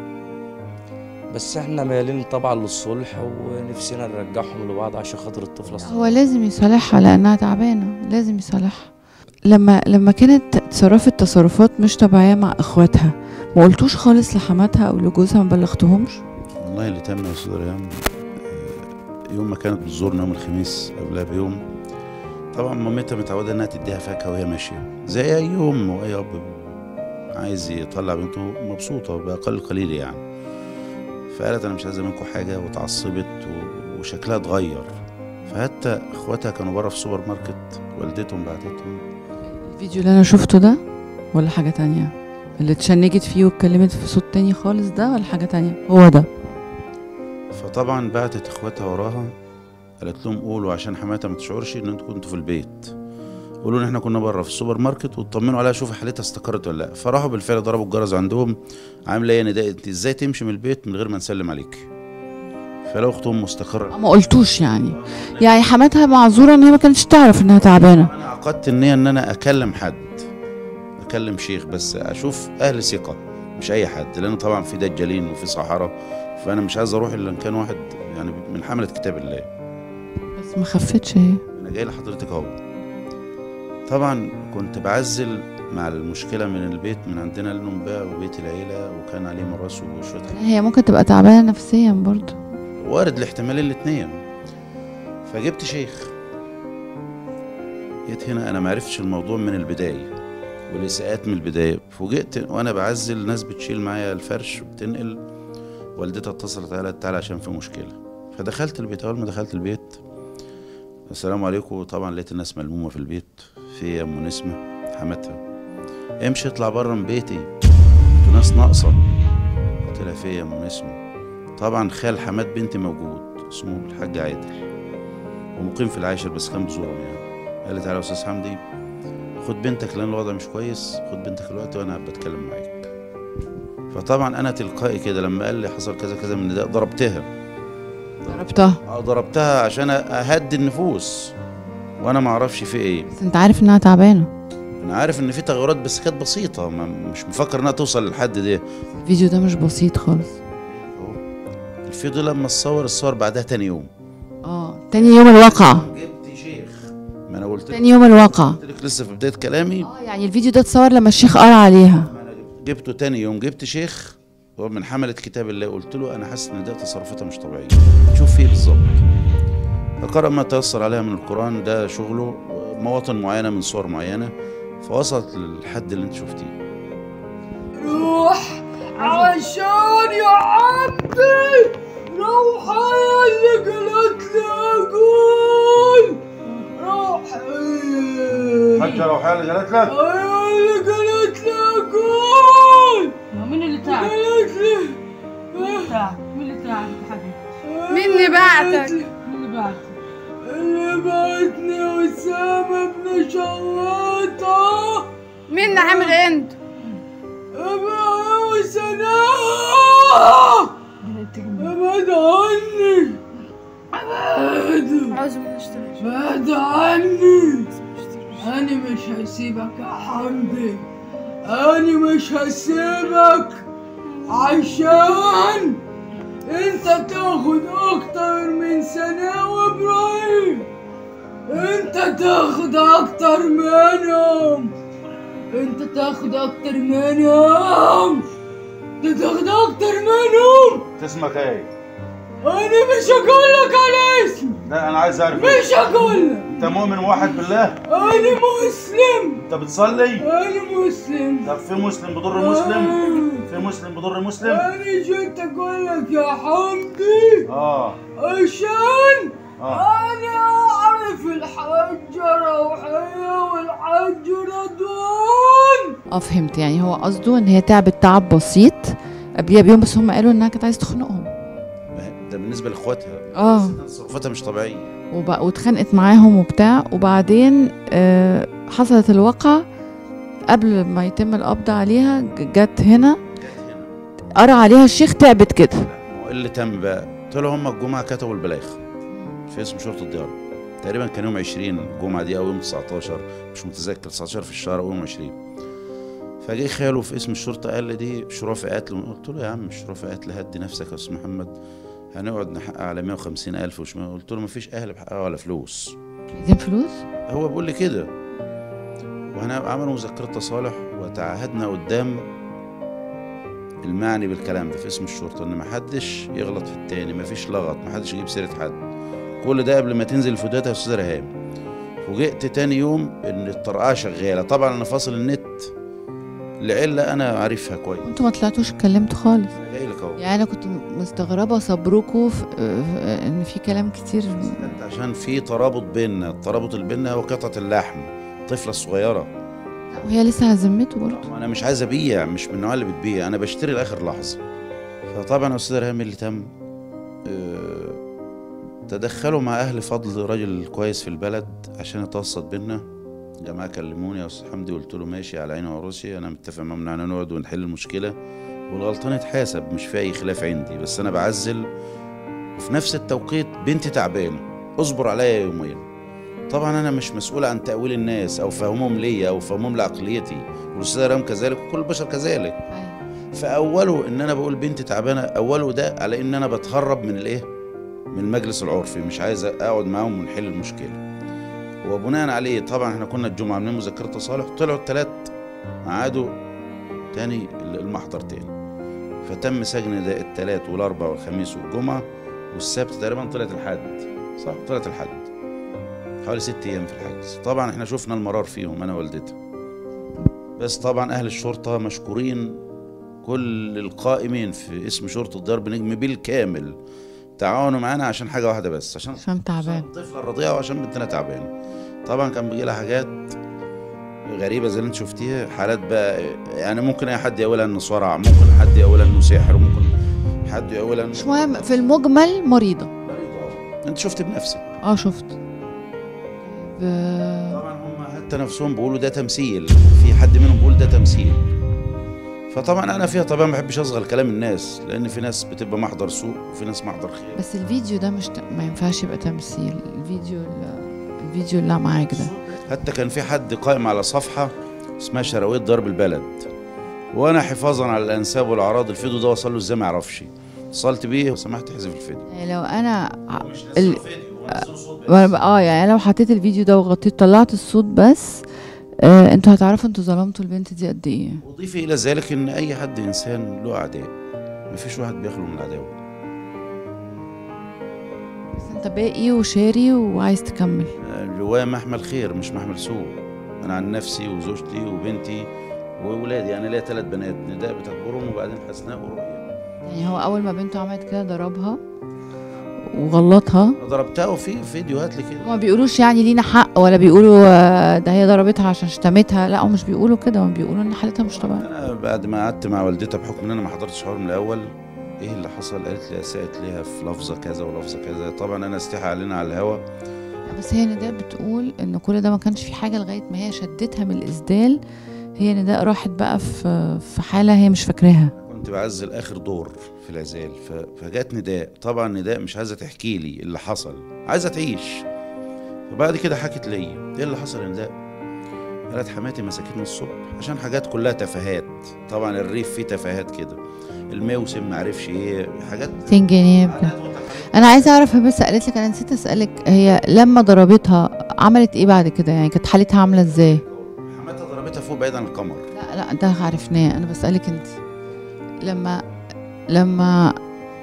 بس احنا ميالين طبعا للصلح ونفسنا نرجعهم لبعض عشان خاطر الطفله الصغيرة. هو لازم يصالحها لانها تعبانه لازم يصالحها لما لما كانت تصرفت تصرفات مش طبيعيه مع اخواتها ما قلتوش خالص لحماتها او لجوزها ما بلغتهمش والله اللي تم يا استاذ ريان آه، يوم ما كانت بتزورنا يوم الخميس قبلها بيوم طبعا مامتها متعوده انها تديها فاكهه وهي ماشيه زي اي ام واي اب عايز يطلع بنته مبسوطه باقل قليل يعني فقالت انا مش عايزه منكم حاجه واتعصبت و- وشكلها اتغير فحتى اخواتها كانوا بره في السوبر ماركت والدتهم بعتتهم الفيديو اللي انا شفته ده ولا حاجه تانية اللي اتشنجت فيه واتكلمت في صوت تاني خالص ده ولا حاجه تانية هو ده فطبعا بعتت اخواتها وراها قالت لهم قولوا عشان حماتها ما تشعرش ان انتوا كنتوا في البيت قولوا ان احنا كنا بره في السوبر ماركت واطمنوا عليها شوفوا حالتها استقرت ولا لا فراحوا بالفعل ضربوا الجرس عندهم عامله ايه نداء انت ازاي تمشي من البيت من غير ما نسلم عليك فلو اختهم مستقره ما قلتوش يعني يعني حماتها معذوره ان هي ما كانتش تعرف انها تعبانه انا عقدت النيه ان انا اكلم حد اكلم شيخ بس اشوف اهل ثقه مش اي حد لان طبعا في دجالين وفي صحراء فانا مش عايز اروح الا ان كان واحد يعني من حمله كتاب الله بس ما خفتش هي انا جاي لحضرتك اهو طبعا كنت بعزل مع المشكله من البيت من عندنا لانه باع وبيت العيله وكان عليه ميراث وشويه حاجات. هي ممكن تبقى تعبانه نفسيا برضو وارد الاحتمال الاثنين فجبت شيخ جيت هنا انا معرفتش الموضوع من البدايه والاساءات من البدايه فوجئت وانا بعزل ناس بتشيل معايا الفرش وبتنقل والدتها اتصلت عليا تعالى عشان في مشكله فدخلت البيت اول ما دخلت البيت السلام عليكم طبعا لقيت الناس ملمومه في البيت في ام نسمه حماتها امشي اطلع بره من بيتي انتوا ناس ناقصه قلت لها في يا ام نسمه طبعا خال حماد بنتي موجود اسمه الحاج عادل ومقيم في العاشر بس كان بزورهم يعني قال لي تعالى يا استاذ حمدي خد بنتك لان الوضع مش كويس خد بنتك دلوقتي وانا بتكلم معاك فطبعا انا تلقائي كده لما قال لي حصل كذا كذا من ده ضربتها ضربتها اه ضربتها عشان اهدي النفوس وانا ما اعرفش في ايه بس انت عارف انها تعبانه انا عارف ان في تغيرات بس كانت بسيطه ما مش مفكر انها توصل للحد ده الفيديو ده مش بسيط خالص الفيديو لما اتصور اتصور بعدها تاني يوم اه تاني يوم الواقعة جبت شيخ ما انا قلت لك تاني يوم الواقعة قلت لك لسه في بدايه كلامي اه يعني الفيديو ده اتصور لما الشيخ قرا عليها ما أنا جبته تاني يوم جبت شيخ هو من حملة كتاب الله قلت له انا حاسس ان ده تصرفاتها مش طبيعيه شوف فيه بالظبط فقرأ ما تيسر عليها من القرآن ده شغله مواطن معينة من صور معينة فوصلت للحد اللي انت شفتيه روح عشان يا عبدي روح يا اللي قلت لي اقول روح حاجة لو حالة قالت لك يا اللي قلت لي اقول مين اللي تعب؟ قالت لي تعب مين اللي تعب يا حبيبي؟ مين اللي بعتك؟ مين اللي بعد؟ اللي بعتني أسامة بن شلاطة مين اللي عامل عند؟ ابراهيم سناء ابعد عني ابعد عاوز من اشتري ابعد عني أنا مش هسيبك يا حمدي أنا مش هسيبك عشان أنت تاخد أكتر من سنة وإبراهيم أنت تاخد أكتر منهم أنت تاخد أكتر منهم أنت تاخد أكتر منهم اسمك ايه؟ أنا مش هقول لك على اسمي لا انا عايز اعرف مش هقول لك انت مؤمن واحد بالله؟ أنا مسلم انت بتصلي؟ أنا مسلم طب في مسلم بضر مسلم؟ في مسلم بضر مسلم؟ أنا جيت أقول لك يا حمدي اه عشان اه أنا أعرف الحج روحية والحج رضوان اه فهمت يعني هو قصده ان هي تعبت تعب بسيط قبليها بيوم بس هم قالوا انها كانت عايزه تخنقهم ده بالنسبة لاخواتها اه تصرفاتها مش طبيعية وب- واتخانقت معاهم وبتاع وبعدين آه حصلت الواقعة قبل ما يتم القبض عليها ج- جت هنا قرا عليها الشيخ تعبت كده هو إيه اللي تم بقى؟ طلعوا هم الجمعة كتبوا البلاغ في اسم شرطة الديار تقريبا كان يوم 20 الجمعة دي أو يوم 19 مش متذكر 19 في الشهر أو يوم 20 فجه خاله في اسم الشرطة قال لي دي شروع في قتل قلت له يا عم شروع في قتل هدي نفسك يا أستاذ محمد هنقعد نحقق على 150 ألف وش قلت له مفيش أهل بحققها ولا فلوس عايزين فلوس هو بيقول لي كده واحنا عملوا مذكرة تصالح وتعهدنا قدام المعني بالكلام ده في اسم الشرطة ان محدش يغلط في التاني مفيش لغط محدش يجيب سيرة حد كل ده قبل ما تنزل الفيديوهات يا استاذ ريهام فوجئت تاني يوم ان الطرقعة شغالة طبعا انا فاصل النت لعلة انا عارفها كويس انتوا ما طلعتوش اتكلمتوا خالص جاي لك اهو يعني انا كنت مستغربه صبركوا في في- ان في كلام كتير انت عشان في ترابط بيننا الترابط اللي بيننا هو قطعة اللحم الطفلة الصغيرة وهي لسه على ذمته برضه انا مش عايز ابيع مش من النوع اللي بتبيع انا بشتري لاخر لحظه فطبعا يا استاذ ريهام اللي تم آه، تدخلوا مع اهل فضل راجل كويس في البلد عشان يتوسط بينا جماعه كلموني يا استاذ حمدي قلت له ماشي على عيني وراسي انا متفق معاهم ان نقعد ونحل المشكله والغلطان يتحاسب مش في اي خلاف عندي بس انا بعزل وفي نفس التوقيت بنتي تعبانه اصبر عليا يومين طبعا انا مش مسؤول عن تاويل الناس او فهمهم ليا او فهمهم لعقليتي والاستاذ رام كذلك وكل البشر كذلك فاوله ان انا بقول بنتي تعبانه اوله ده على ان انا بتهرب من الايه من المجلس العرفي مش عايز اقعد معاهم ونحل المشكله وبناء عليه طبعا احنا كنا الجمعه عاملين مذكره تصالح طلعوا الثلاث عادوا تاني المحضر تاني فتم سجن ده الثلاث والاربع والخميس والجمعه والسبت تقريبا طلعت الحد صح طلعت الحد حوالي ست ايام في الحجز طبعا احنا شفنا المرار فيهم انا والدتها بس طبعا اهل الشرطه مشكورين كل القائمين في اسم شرطه ضرب نجم بالكامل تعاونوا معانا عشان حاجه واحده بس عشان عشان تعبان الطفله الرضيعه وعشان بنتنا تعبانه طبعا كان بيجي لها حاجات غريبه زي اللي انت شفتيها حالات بقى يعني ممكن اي حد يقولها انه صرع ممكن حد يقولها انه سحر ممكن حد يقولها انه مش مهم في المجمل مريضة انت شفت بنفسك اه شفت ب... طبعا هم حتى نفسهم بيقولوا ده تمثيل في حد منهم بيقول ده تمثيل فطبعا انا فيها طبعا ما بحبش اصغر كلام الناس لان في ناس بتبقى محضر سوء وفي ناس محضر خير بس الفيديو ده مش ت... ما ينفعش يبقى تمثيل الفيديو ال- الفيديو اللي معاك ده حتى كان في حد قائم على صفحه اسمها شراويه ضرب البلد وانا حفاظا على الانساب والاعراض الفيديو ده وصل له ازاي ما يعرفش اتصلت بيه وسمحت احذف الفيديو يعني لو انا ع- مش ال- نزلوا فيديو ونزلوا صوت بس. وأنا ب- اه يعني أنا لو حطيت الفيديو ده وغطيت طلعت الصوت بس آه انتوا هتعرفوا انتوا ظلمتوا البنت دي قد ايه وضيفي الى ذلك ان اي حد انسان له اعداء مفيش واحد بيخلو من العداوه بس انت باقي وشاري وعايز تكمل الرواية محمل خير مش محمل سوء أنا عن نفسي وزوجتي وبنتي وولادي أنا ليا ثلاث بنات نداء بتكبرهم وبعدين حسناء ورؤيا يعني هو اول ما بنته عملت كده ضربها وغلطها ضربتها وفي فيديوهات لي كده هما بيقولوش يعني لينا حق ولا بيقولوا آه، ده هي ضربتها عشان شتمتها لا هم مش بيقولوا كده هم بيقولوا ان حالتها مش طبيعيه أنا بعد ما قعدت مع والدتها بحكم إن أنا ما حضرتش حوار من الأول إيه اللي حصل قالت لي أساءت ليها في لفظة كذا ولفظة كذا طبعا أنا استحى علينا على الهوا بس هي نداء بتقول ان كل ده ما كانش في حاجه لغايه ما هي شدتها من الاسدال هي نداء راحت بقى في في حاله هي مش فاكراها كنت بعزل اخر دور في العزال ف- فجات نداء طبعا نداء مش عايزه تحكي لي اللي حصل عايزه تعيش فبعد كده حكت لي ايه اللي حصل يا نداء قالت حماتي مسكتني الصبح عشان حاجات كلها تفاهات طبعا الريف فيه تفاهات كده الموسم معرفش ايه حاجات 200 جنيه بجد. انا عايزه اعرف هي بس قالت لك انا نسيت اسالك هي لما ضربتها عملت ايه بعد كده يعني كانت حالتها عامله ازاي حماتها ضربتها فوق بعيد عن القمر لا لا ده عرفناه انا بسالك انت لما لما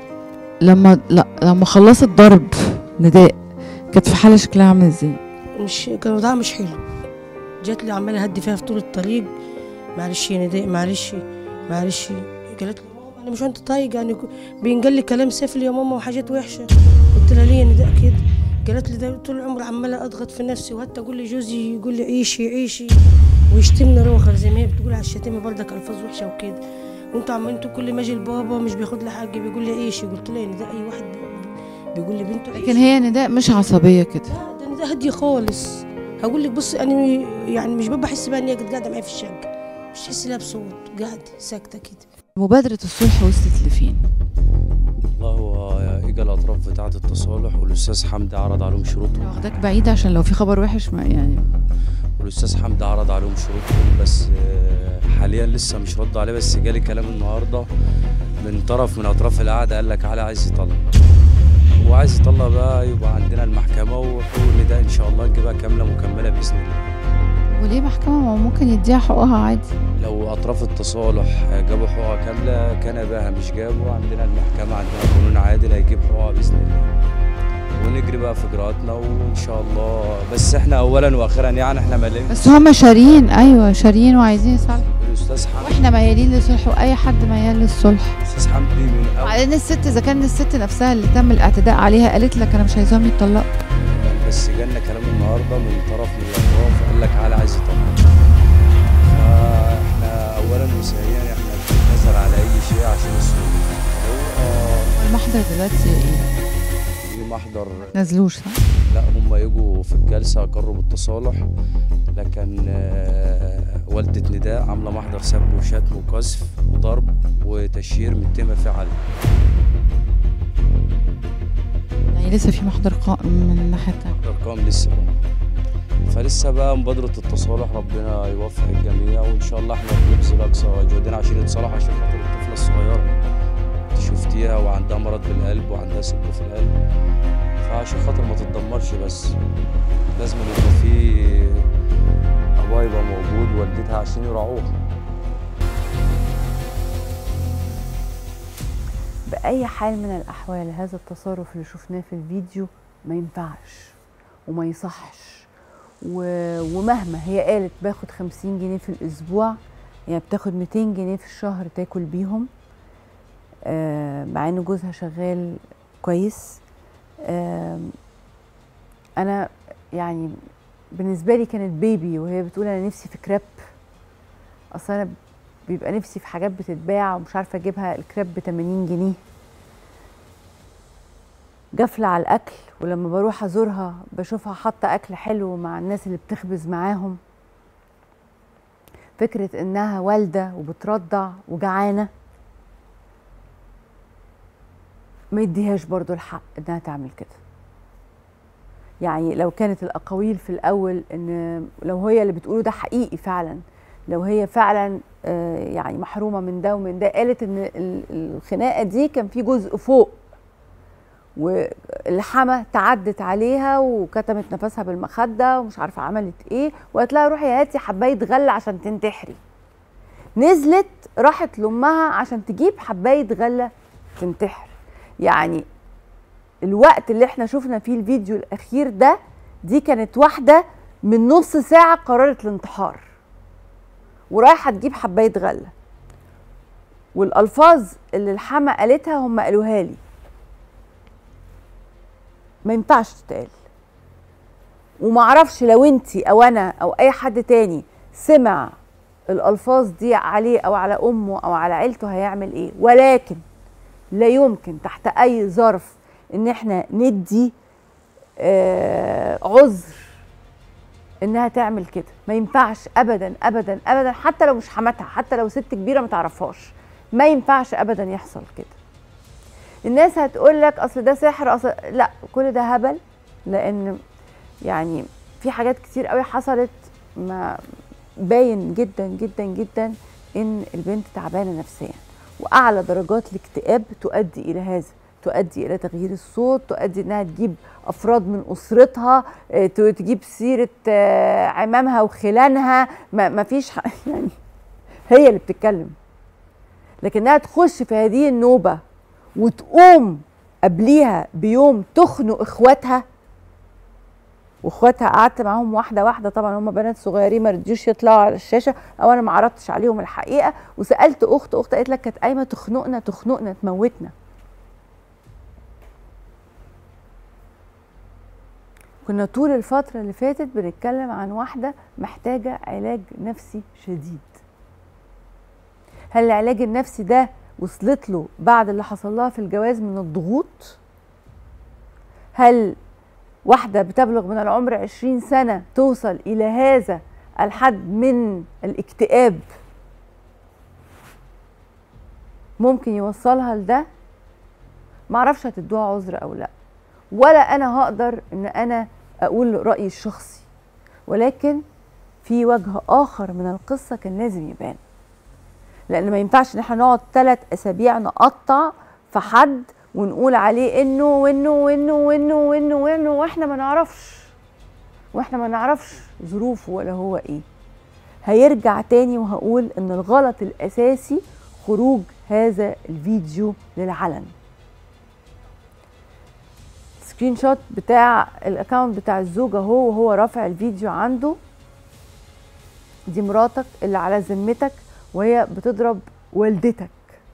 لما لا لما خلصت ضرب نداء كانت في حاله شكلها عامل ازاي مش كان وضعها مش حلو جات لي عماله اهدي فيها في طول الطريق معلش يا نداء معلش معلش قالت لي ماما انا مش وانت طايق يعني ك- بينقال لي كلام سافل يا ماما وحاجات وحشه قلت لها ليه يا نداء كده قالت لي ده طول العمر عماله اضغط في نفسي وحتى اقول لي جوزي يقول لي عيشي عيشي ويشتمني روخر زي ما هي بتقول على الشتيمه برضك الفاظ وحشه وكده وانتوا عمالين انتوا كل ما اجي البابا مش بياخد لي حاجه بيقول لي عيشي قلت لها يا نداء اي واحد بي- بيقول لي بنته لكن هي نداء مش عصبيه كده لا ده انا ده هاديه خالص هقول لك بص انا يعني مش ببقى احس بقى ان هي كانت قاعده معايا في الشقه مش تحس لها بصوت قاعده ساكته كده مبادره الصلح وصلت لفين والله هو اجى الاطراف بتاعه التصالح والاستاذ حمدي عرض عليهم شروطهم انا واخداك بعيد عشان لو في خبر وحش ما يعني والاستاذ حمدي عرض عليهم شروطهم بس آه، حاليا لسه مش رد عليه بس جالي كلام النهارده من طرف من اطراف القعده قال لك علي عايز يطلق وعايز يطلق بقى يبقى عندنا المحكمه وحقوق النداء ان شاء الله نجيبها كامله مكمله باذن الله وليه محكمه ما هو ممكن يديها حقوقها عادي لو اطراف التصالح جابوا حقوقها كامله كان بها مش جابوا عندنا المحكمه عندنا قانون عادل هيجيب حقوقها باذن الله ونجري بقى في اجراءاتنا وان شاء الله بس احنا اولا واخيرا يعني احنا مالين بس هم شاريين ايوه شاريين وعايزين يصلحوا الاستاذ حمدي واحنا ميالين للصلح واي حد ميال للصلح الاستاذ حمدي من اول وبعدين الست اذا كان الست نفسها اللي تم الاعتداء عليها قالت لك انا مش عايزاهم يتطلقوا بس جالنا كلام النهارده من طرف من الاطراف قال لك علي عايز يطلق اولا وثانيا احنا بنتنازل على اي شيء عشان السوق هو المحضر دلوقتي ايه في محضر نزلوش صح لا هم يجوا في الجلسة أقروا بالتصالح لكن آه، والدة نداء عاملة محضر سب وشتم وقذف وضرب وتشهير متهمة فيه عليه يعني لسه في محضر قائم من الناحيه التانيه الأرقام لسه فلسه بقى مبادرة التصالح ربنا يوفق الجميع وإن شاء الله احنا بنبذل أقصى جهدنا عشان يتصالح عشان خاطر الطفلة الصغيرة انت شفتيها وعندها مرض بالقلب وعندها سب في القلب فعشان خاطر ما تتدمرش بس لازم يبقى في أبوها يبقى موجود والدتها عشان يراعوها بأي حال من الأحوال هذا التصرف اللي شفناه في الفيديو ما ينفعش وما يصحش و... ومهما هي قالت باخد خمسين جنيه في الأسبوع يعني بتاخد ميتين جنيه في الشهر تاكل بيهم آه مع إن جوزها شغال كويس آه أنا يعني بالنسبة لي كانت بيبي وهي بتقول أنا نفسي في كريب أصل أنا بيبقى نفسي في حاجات بتتباع ومش عارفه اجيبها الكريب ب 80 جنيه جفلة على الاكل ولما بروح ازورها بشوفها حاطه اكل حلو مع الناس اللي بتخبز معاهم فكره انها والده وبترضع وجعانه ما يديهاش برضو الحق انها تعمل كده يعني لو كانت الاقاويل في الاول ان لو هي اللي بتقوله ده حقيقي فعلا لو هي فعلا آه، يعني محرومه من ده ومن ده قالت ان ال- الخناقه دي كان في جزء فوق والحما تعدت عليها وكتمت نفسها بالمخده ومش عارفه عملت ايه وقالت لها روحي هاتي حبايه غله عشان تنتحري نزلت راحت لامها عشان تجيب حبايه غله تنتحر يعني الوقت اللي احنا شفنا فيه الفيديو الاخير ده دي كانت واحده من نص ساعه قررت الانتحار ورايحه تجيب حبايه غله والالفاظ اللي الحما قالتها هم قالوها لي ما ينفعش تتقال ومعرفش لو انتي او انا او اي حد تاني سمع الالفاظ دي عليه او على امه او على عيلته هيعمل ايه ولكن لا يمكن تحت اي ظرف ان احنا ندي آه عذر انها تعمل كده ما ينفعش ابدا ابدا ابدا حتى لو مش حماتها حتى لو ست كبيره ما تعرفهاش ما ينفعش ابدا يحصل كده الناس هتقول لك اصل ده سحر اصل لا كل ده هبل لان يعني في حاجات كتير قوي حصلت ما باين جدا جدا جدا ان البنت تعبانه نفسيا واعلى درجات الاكتئاب تؤدي الى هذا تؤدي الى تغيير الصوت تؤدي انها تجيب افراد من اسرتها آه، ت- تجيب سيره آه، عمامها وخلانها ما ما فيش ح- يعني هي اللي بتتكلم لكنها تخش في هذه النوبه وتقوم قبليها بيوم تخنق اخواتها واخواتها قعدت معاهم واحده واحده طبعا هم بنات صغيرين ما رضيوش يطلعوا على الشاشه او انا ما عرضتش عليهم الحقيقه وسالت اخت اخت قالت لك كانت قايمه تخنقنا تخنقنا تموتنا كنا طول الفترة اللي فاتت بنتكلم عن واحدة محتاجة علاج نفسي شديد هل العلاج النفسي ده وصلت له بعد اللي حصل لها في الجواز من الضغوط هل واحدة بتبلغ من العمر عشرين سنة توصل إلى هذا الحد من الاكتئاب ممكن يوصلها لده معرفش هتدوها عذر أو لأ ولا انا هقدر ان انا اقول رايي الشخصي ولكن في وجه اخر من القصه كان لازم يبان لان ما ينفعش ان احنا نقعد ثلاث اسابيع نقطع في حد ونقول عليه انه وانه وانه وانه وانه وانه واحنا ما نعرفش واحنا ما نعرفش ظروفه ولا هو ايه هيرجع تاني وهقول ان الغلط الاساسي خروج هذا الفيديو للعلن سكرين شوت بتاع الاكونت بتاع الزوج اهو وهو رافع الفيديو عنده دي مراتك اللي على ذمتك وهي بتضرب والدتك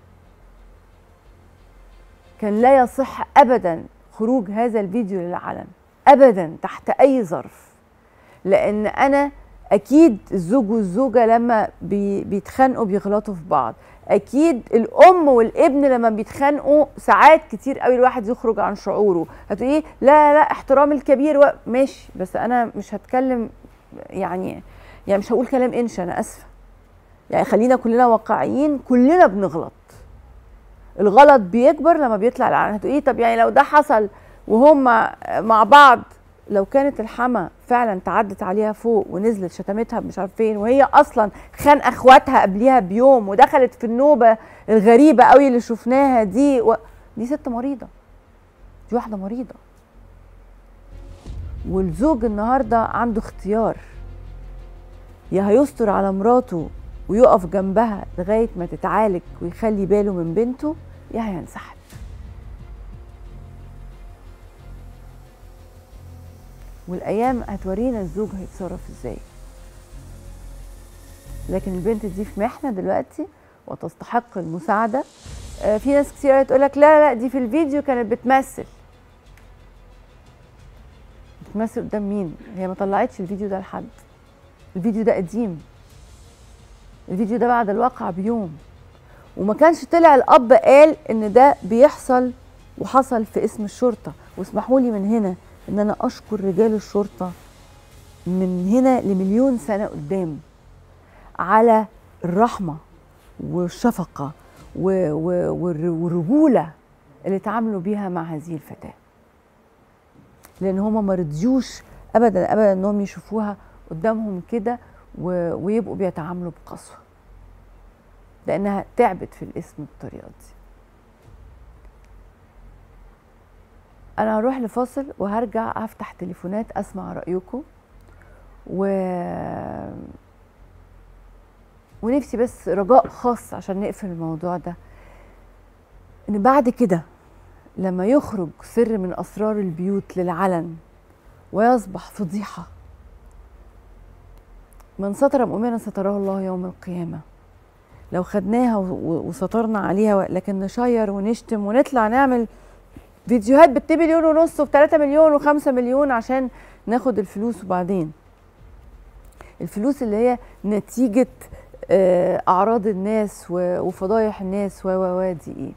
كان لا يصح ابدا خروج هذا الفيديو للعلن ابدا تحت اي ظرف لان انا اكيد الزوج والزوجه لما بي بيتخانقوا بيغلطوا في بعض اكيد الام والابن لما بيتخانقوا ساعات كتير قوي الواحد يخرج عن شعوره هتقولي لا لا احترام الكبير و... ماشي بس انا مش هتكلم يعني يعني مش هقول كلام انشا انا اسفه يعني خلينا كلنا واقعيين كلنا بنغلط الغلط بيكبر لما بيطلع العلن هتقولي طب يعني لو ده حصل وهم مع بعض لو كانت الحما فعلا تعدت عليها فوق ونزلت شتمتها مش عارف فين وهي اصلا خان اخواتها قبليها بيوم ودخلت في النوبه الغريبه قوي اللي شفناها دي و... دي ست مريضه دي واحده مريضه والزوج النهارده عنده اختيار يا هيستر على مراته ويقف جنبها لغايه ما تتعالج ويخلي باله من بنته يا هينسحب والايام هتورينا الزوج هيتصرف ازاي لكن البنت دي في محنه دلوقتي وتستحق المساعده آه، في ناس كتير تقول لك لا لا دي في الفيديو كانت بتمثل بتمثل قدام مين هي ما طلعتش الفيديو ده لحد الفيديو ده قديم الفيديو ده بعد الواقع بيوم وما كانش طلع الاب قال ان ده بيحصل وحصل في اسم الشرطه واسمحوا لي من هنا ان انا اشكر رجال الشرطه من هنا لمليون سنه قدام على الرحمه والشفقه و- و- والر- والرجوله اللي تعاملوا بيها مع هذه الفتاه لان هما ما رضيوش ابدا ابدا انهم يشوفوها قدامهم كده و- ويبقوا بيتعاملوا بقسوه لانها تعبت في الاسم بالطريقه دي انا هروح لفاصل وهرجع افتح تليفونات اسمع رايكم و ونفسي بس رجاء خاص عشان نقفل الموضوع ده ان بعد كده لما يخرج سر من اسرار البيوت للعلن ويصبح فضيحه من ستر مؤمنا ستره الله يوم القيامه لو خدناها و- و- وسطرنا عليها لكن نشير ونشتم ونطلع نعمل فيديوهات ب 2 مليون ونص وب 3 مليون و5 مليون عشان ناخد الفلوس وبعدين الفلوس اللي هي نتيجة آه، أعراض الناس و- وفضايح الناس و و و دي إيه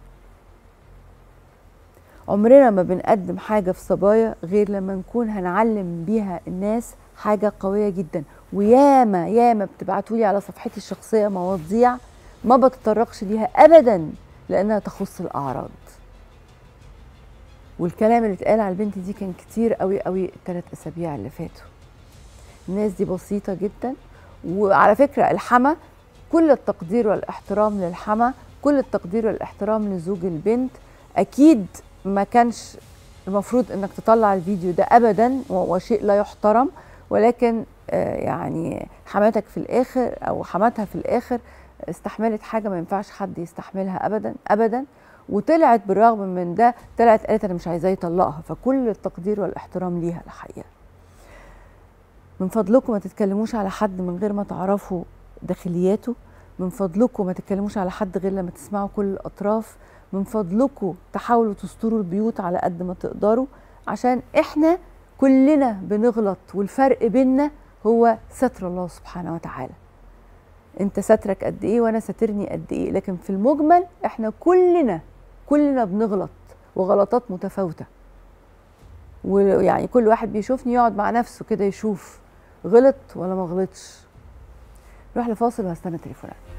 عمرنا ما بنقدم حاجة في صبايا غير لما نكون هنعلم بيها الناس حاجة قوية جدا وياما ياما بتبعتولي على صفحتي الشخصية مواضيع ما بتطرقش ليها أبدا لأنها تخص الأعراض والكلام اللي اتقال على البنت دي كان كتير قوي قوي الثلاث اسابيع اللي فاتوا الناس دي بسيطه جدا وعلى فكره الحما كل التقدير والاحترام للحما كل التقدير والاحترام لزوج البنت اكيد ما كانش المفروض انك تطلع الفيديو ده ابدا و- وشيء لا يحترم ولكن آه، يعني حماتك في الاخر او حماتها في الاخر استحملت حاجه ما ينفعش حد يستحملها ابدا ابدا وطلعت بالرغم من ده طلعت قالت انا مش عايزاه يطلقها فكل التقدير والاحترام ليها الحقيقه من فضلكم ما تتكلموش على حد من غير ما تعرفوا داخلياته من فضلكم ما تتكلموش على حد غير لما تسمعوا كل الاطراف من فضلكم تحاولوا تستروا البيوت على قد ما تقدروا عشان احنا كلنا بنغلط والفرق بيننا هو ستر الله سبحانه وتعالى انت سترك قد ايه وانا ساترني قد ايه لكن في المجمل احنا كلنا كلنا بنغلط وغلطات متفاوته ويعني كل واحد بيشوفني يقعد مع نفسه كده يشوف غلط ولا ما غلطش نروح لفاصل وهستنى تليفونات